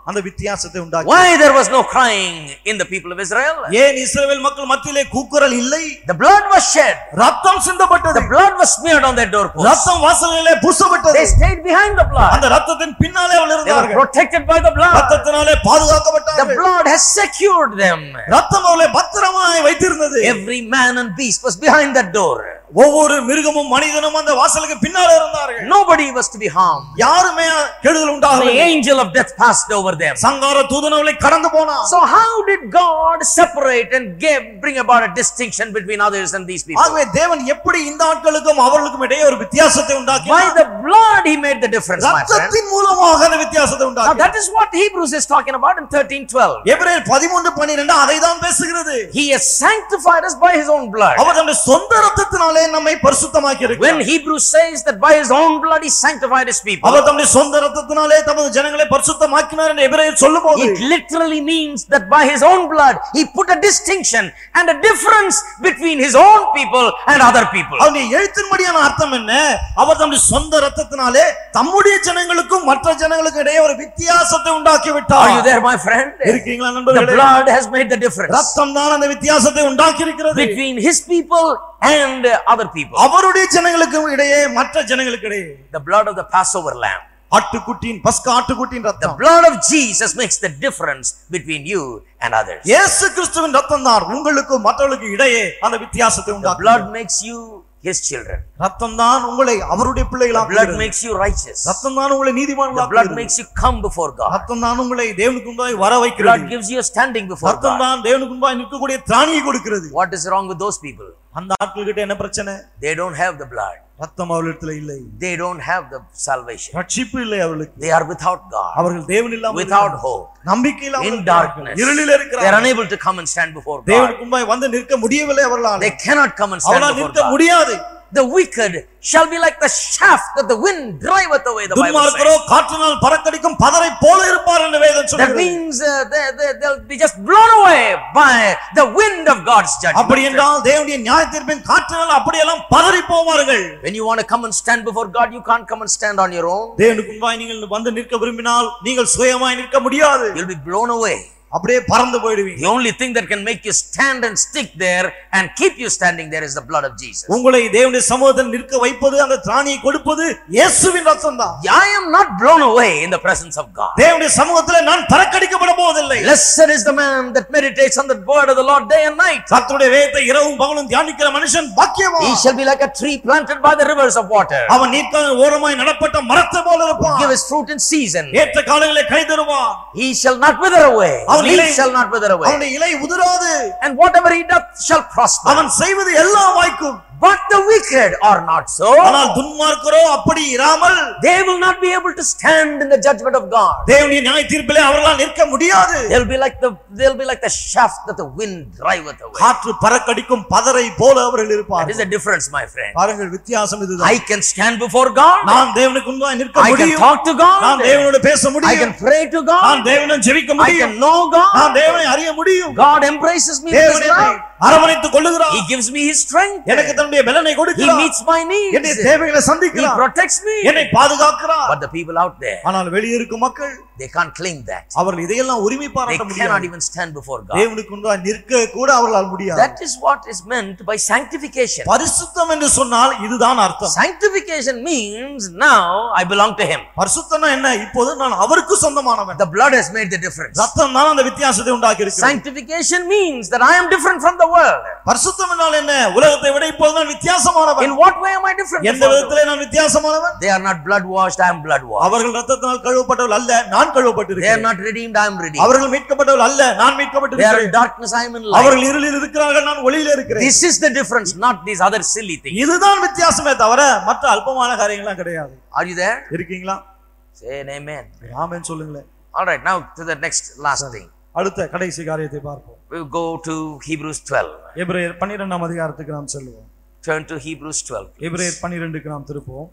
அந்த வித்தியாசத்தை உண்டாக்கி Why there was no crying in the people of Israel? ஏன் இஸ்ரவேல் மக்கள் மத்தியிலே கூக்குரல் இல்லை The blood was shed. ரத்தம் சிந்தப்பட்டது The blood was smeared on their doorposts. ரத்தம் வாசலிலே பூசப்பட்டது They stayed behind the blood. அந்த ரத்தத்தின் பின்னாலே அவள் They were இருந்தார்கள் protected by the blood. ரத்தத்தினாலே The பாதுகாக்கப்பட்டார்கள் blood has secured them. ரத்தம் அவளை பத்திரமாய் வைத்திருந்தது Every man and beast was behind that door. ஒவ்வொரு மிருகமும் மனிதனும் அந்த வாசலுக்கு பின்னாலே இருந்தார்கள் Nobody was to be harmed. யாருமே கெடுதல் The உண்டாகவில்லை angel of death passed over them. சங்கார தூதன் அவளை கடந்து போனான் So how did God separate and give, bring about a distinction between others and these people? ஆகவே தேவன் எப்படி இந்த ஆட்களுக்கும் அவர்களுக்கும் இடையே ஒரு வித்தியாசத்தை By உண்டாக்கினார் the blood he made the difference, my friend. ரத்தத்தின் மூலமாக அந்த வித்தியாசத்தை Now உண்டாக்கினார் that is what Hebrews is talking about in 13:12. எபிரேயர் 13 12 அதை தான் பேசுகிறது He has sanctified us by his own blood. அவர் தன்னுடைய சொந்த ரத்தத்தினாலே நம்மை பரிசுத்தமாக்கி When இருக்கிறார் Hebrews says that by his own blood he sanctified his people, அவர் தம்முடைய சொந்த ரத்தத்தினாலே தமது ஜனங்களை பரிசுத்தமாக்கினார் என்று எபிரேயர் சொல்லும்போது it literally means that by his own blood he put a distinction and a difference between his own people and other people. அவருடைய எழுத்தின்படியான அர்த்தம் என்ன அவர் தம்முடைய சொந்த ரத்தத்தினாலே தம்முடைய ஜனங்களுக்கும் மற்ற ஜனங்களுக்கும் இடையே ஒரு வித்தியாசத்தை உண்டாக்கி Are you விட்டார் there, my friend? இருக்கீங்களா The நண்பர்களே blood has made the difference ரத்தம் தான் அந்த வித்தியாசத்தை உண்டாக்கி இருக்கிறது between his people and other people. அவருடைய ஜனங்களுக்கும் இடையே மற்ற ஜனங்களுக்கு இடையே The blood of the Passover lamb. ஆட்டுக்குட்டியின் பஸ்கா ஆட்டுக்குட்டியின் The ரத்தம் blood of Jesus makes the difference between you and others. இயேசு கிறிஸ்துவின் ரத்தம் தான் உங்களுக்கும் மற்றவர்களுக்கு இடையே அந்த வித்தியாசத்தை The உண்டாக்கும் blood makes you his children. ரத்தம் தான் உங்களை அவருடைய The பிள்ளைகளாக blood makes you righteous. ரத்தம் தான் உங்களை The blood நீதிமான்களாக makes you come before God. ரத்தம் தான் உங்களை தேவனுக்கு முன்பாய் வர Blood வைக்கிறது gives you a standing before ரத்தம் God. தான் தேவனுக்கு முன்பாய் நிற்கக்கூடிய திராணியை கொடுக்கிறது What is wrong with those people? அந்த ஆட்கள் கிட்ட என்ன பிரச்சனை They don't have the blood. ரத்தம் அவர்களிடத்துல இல்லை They don't have the salvation. ரட்சிப்பு இல்லை அவர்களுக்கு They are without God, அவர்கள் தேவன் இல்லாமல் without இருக்கிறார்கள். hope, நம்பிக்கை இல்லாமல் in இருக்கிறார்கள். darkness. இருளில் They are இருக்கிறார்கள் unable to come and stand before God. தேவனுக்கு முன்பாய் வந்து நிற்க முடியவில்லை அவர்களால் They cannot come and stand அவர்களால் before நிற்க God. முடியாது The wicked shall be like the shaft that the wind driveth away, the Bible துன்மார்க்கரோ says. காற்றினால் பறக்கடிக்கும் பதரை போல இருப்பார் என்று வேதம் That சொல்கிறது means uh, they, they, they'll be just blown away by the wind of God's அப்படி judgment. என்றால் தேவனுடைய நியாய தீர்ப்பின் காற்றினால் அப்படியெல்லாம் பதறி போவார்கள் When you want to come and stand before God, you can't come and stand on your own. தேவனுக்கு முன்பாய் நீங்கள் வந்து நிற்க விரும்பினால் நீங்கள் சுயமாய் நிற்க முடியாது You'll be blown away. அப்படியே பறந்து போயிடுவீங்க The only thing that can make you stand and stick there and keep you standing there is the blood of Jesus. உங்களை தேவனுடைய சமூகத்தில் நிற்க வைப்பது அந்த திராணியை கொடுப்பது இயேசுவின் ரத்தம் தான் I am not blown away in the presence of God. தேவனுடைய சமூகத்தில் நான் பறக்கடிக்கப்பட போவதில்லை Blessed is the man that meditates on the word of the Lord day and night. கர்த்தருடைய வேதத்தை இரவும் பகலும் தியானிக்கிற மனுஷன் பாக்கியவான் He shall be like a tree planted by the rivers of water. அவன் நீர்க்க ஓரமாய் நடப்பட்ட மரத்தை போல இருப்பான் Give his fruit in season. ஏற்ற காலங்களை கை தருவான் He shall not wither away. His அவன் leaf இலை- shall not wither away. அவனுடைய இலை உதிராது And whatever he doth shall prosper. அவன் செய்வது எல்லாம் வாய்க்கும் But the wicked are not so. ஆனால் துன்மார்க்கரோ அப்படி இராமல் They will not be able to stand in the judgment of God. தேவனுடைய நியாய தீர்ப்பிலே அவர்களால் நிற்க முடியாது They'll be like the they'll be like the shaft that the wind driveth away. காற்று பறக்கடிக்கும் பதரை போல அவர்கள் That இருப்பார்கள் is the difference, my friend. பாருங்கள் வித்தியாசம் இதுதான் I can stand before God. நான் தேவனுக்கு முன்பாக நிற்க I can முடியும் talk to நான் God. தேவனோடு பேச I முடியும் can pray to நான் God. தேவனும் ஜெபிக்க I முடியும் can know நான் God. தேவனை அறிய முடியும் God embraces me with தேவன் his என்னை love. அரவணைத்துக் கொள்ளுகிறார் He gives me his strength. எனக்கு தன்னுடைய பலனை He கொடுக்கிறார் meets my என்னுடைய needs. தேவைகளை He சந்திக்கிறார் protects me. என்னை பாதுகாக்கிறார் But the people out there, ஆனால் வெளியே இருக்கும் மக்கள் they can't claim that. அவர்கள் இதையெல்லாம் உரிமை They பாராட்ட cannot முடியாது even stand before God. தேவனுக்கு முன்பாக நிற்க கூட அவர்களால் முடியாது That is what is meant by sanctification. பரிசுத்தம் என்று சொன்னால் இதுதான் அர்த்தம் Sanctification means now I belong to Him. பரிசுத்தம்னா என்ன இப்போது நான் அவருக்கு சொந்தமானவன் The blood has made the difference. ரத்தம் தான் அந்த வித்தியாசத்தை உண்டாக்கி இருக்கிறது Sanctification means that I am different from the world. பரிசுத்தம் என்றால் என்ன உலகத்தை விட இப்போது நான் வித்தியாசமானவன் In what way am I different? எந்த from the world? விதத்திலே நான் வித்தியாசமானவன் They are not blood washed, I am blood washed. அவர்கள் ரத்தத்தினால் கழுவப்பட்டவர்கள் அல்ல நான் They are கழுவப்பட்டிருக்கிறேன் not redeemed, I am redeemed. அவர்கள் மீட்கப்பட்டவர்கள் அல்ல நான் They are in மீட்கப்பட்டிருக்கிறேன் darkness, I am in light. அவர்கள் இருளில் இருக்கிறார்கள் நான் ஒளியில இருக்கிறேன் This is the difference, not these other silly things. இதுதான் வித்தியாசமே தவிர மற்ற அல்பமான காரியங்கள்லாம் கிடையாது Are you there? இருக்கீங்களா Say an amen. ஆமென் சொல்லுங்களேன் All right, now to the next last thing. அடுத்த கடைசி காரியத்தை பார்ப்போம் We'll go to Hebrews 12. எபிரேயர் பன்னிரெண்டாம் அதிகாரத்துக்கு நாம் செல்வோம் Turn to Hebrews 12. please. எபிரேயர் பன்னிரெண்டுக்கு நாம் திருப்போம்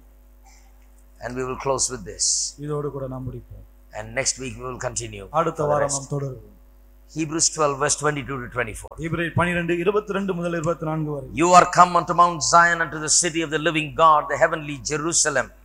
And we will close with this. இதோடு கூட நாம் முடிப்போம் And next week we will continue. அடுத்த for the வாரம் rest. நாம் தொடருவோம் Hebrews 12, verse 22 to 24. எபிரேயர் பன்னிரெண்டு இருபத்தி ரெண்டு முதல் இருபத்தி நான்கு வரை You are come unto Mount Zion, unto the city of the living God, the heavenly Jerusalem,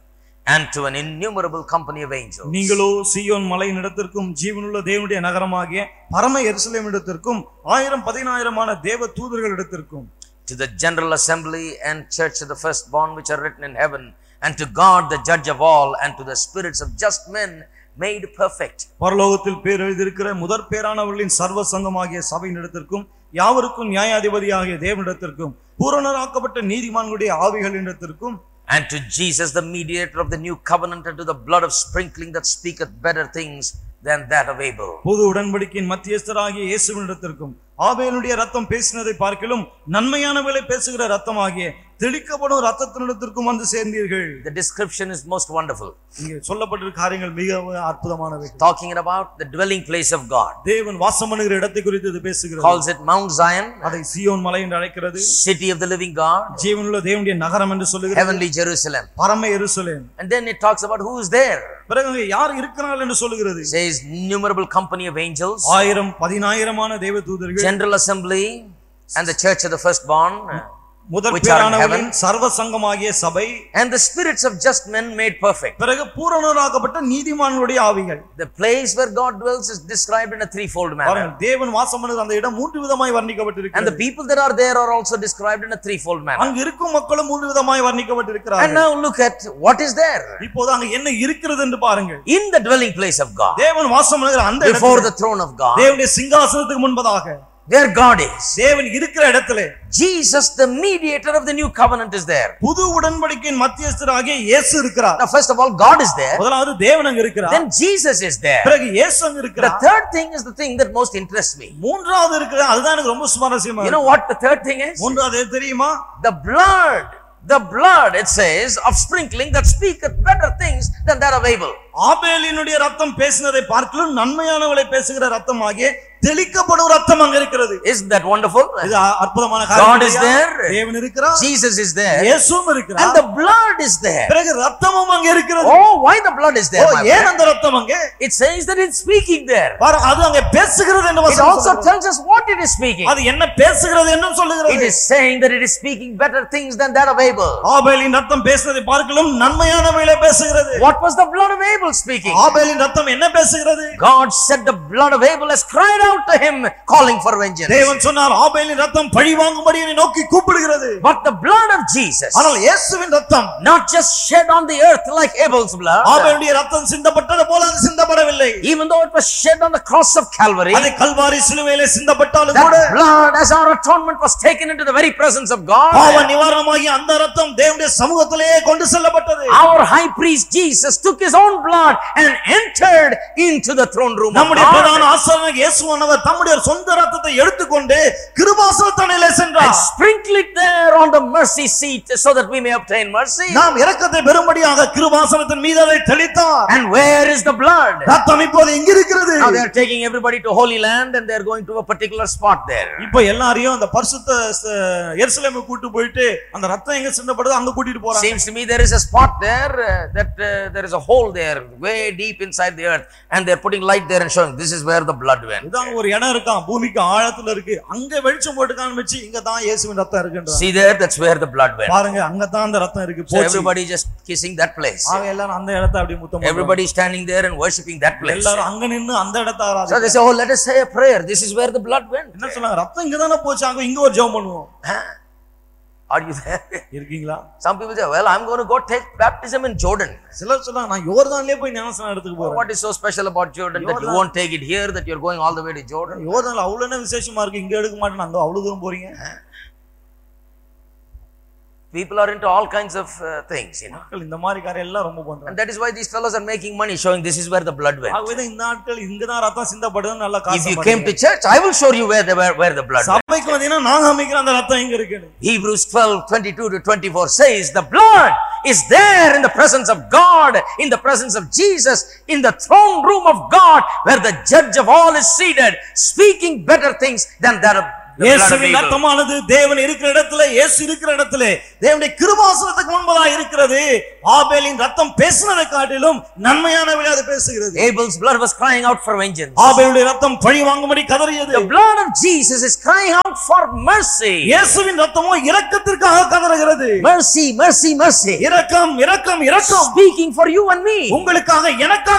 and to an innumerable company of angels. நீங்களோ சீயோன் மலையின் இடத்திற்கும் ஜீவனுள்ள தேவனுடைய நகரமாகிய பரம எருசலேம் இடத்திற்கும் ஆயிரம் பதினாயிரமான தேவ தூதர்கள் இடத்திற்கும் to the general assembly and church of the firstborn which are written in heaven, and to God the judge of all, and to the spirits of just men made perfect. பரலோகத்தில் பேர் எழுதியிருக்கிற முதற் பேரானவர்களின் சர்வ சங்கமாகிய சபையின் இடத்திற்கும் யாவருக்கும் நியாயாதிபதியாகிய தேவனிடத்திற்கும் பூரணராக்கப்பட்ட நீதிமான்களுடைய ஆவிகளிடத்திற்கும் And to Jesus, the mediator of the new covenant, and to the blood of sprinkling that speaketh better things than that of Abel. புது உடன்படிக்கையின் மத்தியஸ்தராகிய இயேசுவினிடத்திற்கும் ஆபேலுடைய ரத்தம் பேசினதை பார்க்கிலும் நன்மையானவர்களை பேசுகிற ரத்தமாகிய தெளிக்கப்படும் ரத்தத்தினிடத்திற்கும் வந்து சேர்ந்தீர்கள் The description is most wonderful, இங்கே சொல்லப்பட்டிருக்க காரியங்கள் மிக அற்புதமானவை talking about the dwelling place of God. தேவன் வாசம் பண்ணுகிற இடத்தை குறித்து இது பேசுகிறது Calls it Mount Zion, அதை சியோன் மலை என்று அழைக்கிறது city of the living God, ஜீவனுள்ள தேவனுடைய நகரம் என்று சொல்லுகிறது heavenly Jerusalem. பரம எருசலேம் And then it talks about who is there. பிறகு அங்கே யார் இருக்கிறார்கள் என்று சொல்லுகிறது It says innumerable company of angels, ஆயிரம் பதினாயிரமான தேவ தூதர்கள் general assembly, and the church of the firstborn, முதற் which are in பேரானவர்களின் சர்வ சங்கமாகிய சபை and the spirits of just men made perfect. பிறகு பூரணராக்கப்பட்ட நீதிமான்களுடைய ஆவிகள் The place where God dwells is described in a threefold manner. பாருங்கள் தேவன் வாசம் பண்ணுகிற அந்த இடம் மூன்று விதமாய் And the வர்ணிக்கப்பட்டிருக்கிறது people that are there are also described in a threefold manner. அங்கு இருக்கும் மக்களும் மூன்று விதமாய் And வர்ணிக்கப்பட்டிருக்கிறார்கள் now look at what is there இப்போது அங்க என்ன இருக்கிறது என்று பாருங்கள் in the dwelling place of God, தேவன் வாசம் பண்ணுகிற அந்த before இடத்துல, the throne of God, தேவனுடைய சிங்காசனத்துக்கு முன்பதாக where God is. தேவன் இருக்கிற இடத்துல Jesus, the mediator of the new covenant, is there. புது உடன்படிக்கையின் மத்தியஸ்தராகிய இயேசு இருக்கிறார் Now, first of all, God is there. முதலாவது தேவன் அங்க இருக்கிறார் Then Jesus is there. பிறகு இயேசு அங்க The இருக்கிறார் third thing is the thing that most interests me. மூன்றாவது இருக்கிற அதுதான் எனக்கு ரொம்ப சுவாரஸ்யமா You இருக்கு. know what the third thing is? மூன்றாவது எது தெரியுமா The blood. The blood, it says, of sprinkling that speaketh better things than that of Abel. ஆபேலினுடைய ரத்தம் பேசினதை பார்க்கலும் நன்மையானவளை பேசுகிற ரத்தம் ஆகிய தெளிக்கப்படும் ரத்தம் அங்க இருக்கிறது Isn't that wonderful? இது அ- அற்புதமான God காரியம் is இல்லையா? there. தேவன் இருக்கிறார் Jesus is there. இயேசுவும் And இருக்கிறார் the blood is there. பிறகு ரத்தமும் அங்க இருக்கிறது Oh, why the blood is O, there? my ஏன் friend? அந்த ரத்தம் அங்க It says that it's speaking there. பாரு அது அங்க பேசுகிறது என்று It வசனம் also சொல்லுகிறது. tells us what it is speaking. அது என்ன பேசுகிறது என்னும் It சொல்லுகிறது is saying that it is speaking better things than that of Abel. ஆபேலின் ரத்தம் பேசுனதை பார்க்கலும் நன்மையானவைகளை பேசுகிறது What was the blood of Abel speaking? ஆபேலின் ரத்தம் என்ன பேசுகிறது God said the blood of Abel has cried out to him, calling for vengeance. தேவன் சொன்னார் ஆபேலின் ரத்தம் பழி வாங்கும்படி என்னை நோக்கி கூப்பிடுகிறது But the blood of Jesus, ஆனால் இயேசுவின் ரத்தம் not just shed on the earth like Abel's blood, ஆபேலுடைய ரத்தம் சிந்தப்பட்டது போல அது சிந்தப்படவில்லை even though it was shed on the cross of Calvary, அது கல்வாரி சிலுவையிலே சிந்தப்பட்டாலும் கூட that blood as our atonement was taken into the very presence of பாவ God. நிவாரணமாகி அந்த ரத்தம் தேவனுடைய சமூகத்திலே கொண்டு செல்லப்பட்டது Our high priest Jesus took his own blood and entered into the throne room of நம்முடைய பிரதான God ஆசாரியர் இயேசுவானவர் தம்முடைய சொந்த ரத்தத்தை எடுத்துக்கொண்டு கிருபாசனத்தனையிலே and சென்றார் sprinkled it there on the mercy seat so that we may obtain mercy. நாம் இரக்கத்தை பெறும்படியாக கிருபாசனத்தின் மீது அதை தெளித்தார் And where is the blood? ரத்தம் இப்போது எங்க இருக்கிறது Now they are taking everybody to Holy Land and they are going to a particular spot there. இப்ப எல்லாரையும் அந்த பரிசுத்த ச- எருசலேமை கூட்டு போயிட்டு அந்த ரத்தம் எங்க சிந்தப்படுதோ அங்க கூட்டிட்டு போறாங்க Seems to me there is a spot there uh, that uh, there is a hole there way deep inside the earth and they're putting light there and showing this is where the blood went. இதான் ஒரு இடம் இருக்கான் பூமிக்கு ஆழத்துல இருக்கு அங்க வெளிச்சம் போட்டு காமிச்சு இங்க தான் இயேசுவின் ரத்தம் இருக்குன்றாங்க See there, that's where the blood went. பாருங்க அங்க தான் அந்த ரத்தம் இருக்கு So போச்சு everybody just kissing that place. ஆக எல்லாரும் அந்த இடத்தை அப்படியே முத்தம் பண்றாங்க. Everybody standing there and worshipping that place. எல்லாரும் அங்க நின்னு அந்த இடத்தை So ஆராதிக்கிறாங்க. they say, oh, let us say a prayer. This is where the blood went. என்ன சொன்னாங்க ரத்தம் இங்க தானே போச்சு அங்க இங்க ஒரு ஜெபம் பண்ணுவோம் Huh? Are you there? இருக்கீங்களா Some people say, well, I'm going to go take baptism in Jordan. சிலர் சொன்னாங்க நான் யோர்தான்லயே போய் ஞானஸ்நானம் எடுத்துக்க போறேன் What is so special about Jordan that you won't take it here, that you're going all the way to Jordan? யோர்தான்ல அவ்வளவு என்ன விசேஷமா இருக்கு இங்க எடுக்க மாட்டேன் அங்க அவ்வளவு தூரம் போறீங்க People are into all kinds of uh, things, you know. மக்கள் இந்த மாதிரி காரியம் எல்லாம் ரொம்ப பண்றாங்க And that is why these fellows are making money, showing this is where the blood went. ஆகவே தான் இந்த நாட்கள் இங்கதான் ரத்தம் சிந்தப்படுதுன்னு நல்லா If காசு you came to church, I will show you where the, where, where the blood went. சபைக்கு வந்தீங்கன்னா நான் காமிக்கிறேன் அந்த ரத்தம் எங்க இருக்குன்னு Hebrews 12, 22 to 24 says, the blood is there in the presence of God, in the presence of Jesus, in the throne room of God, where the judge of all is seated, speaking better things than that of the blood of இயேசுவின் Abel. ரத்தமானது தேவன் இருக்கிற இடத்துல இயேசு இருக்கிற இடத்துல தேவனுடைய கிருபாசனத்துக்கு முன்பதா இருக்கிறது ஆபேலின் ரத்தம் பேசினதை காட்டிலும் நன்மையானவளை அது பேசுகிறது Abel's blood was crying out for vengeance. ஆபேலுடைய ரத்தம் பழி வாங்கும்படி கதறியது The blood of Jesus is crying out for mercy. இயேசுவின் ரத்தமோ இரக்கத்திற்காக கதறுகிறது Mercy, mercy, mercy. இரக்கம் இரக்கம் இரக்கம் Speaking for you and me. உங்களுக்காக எனக்காக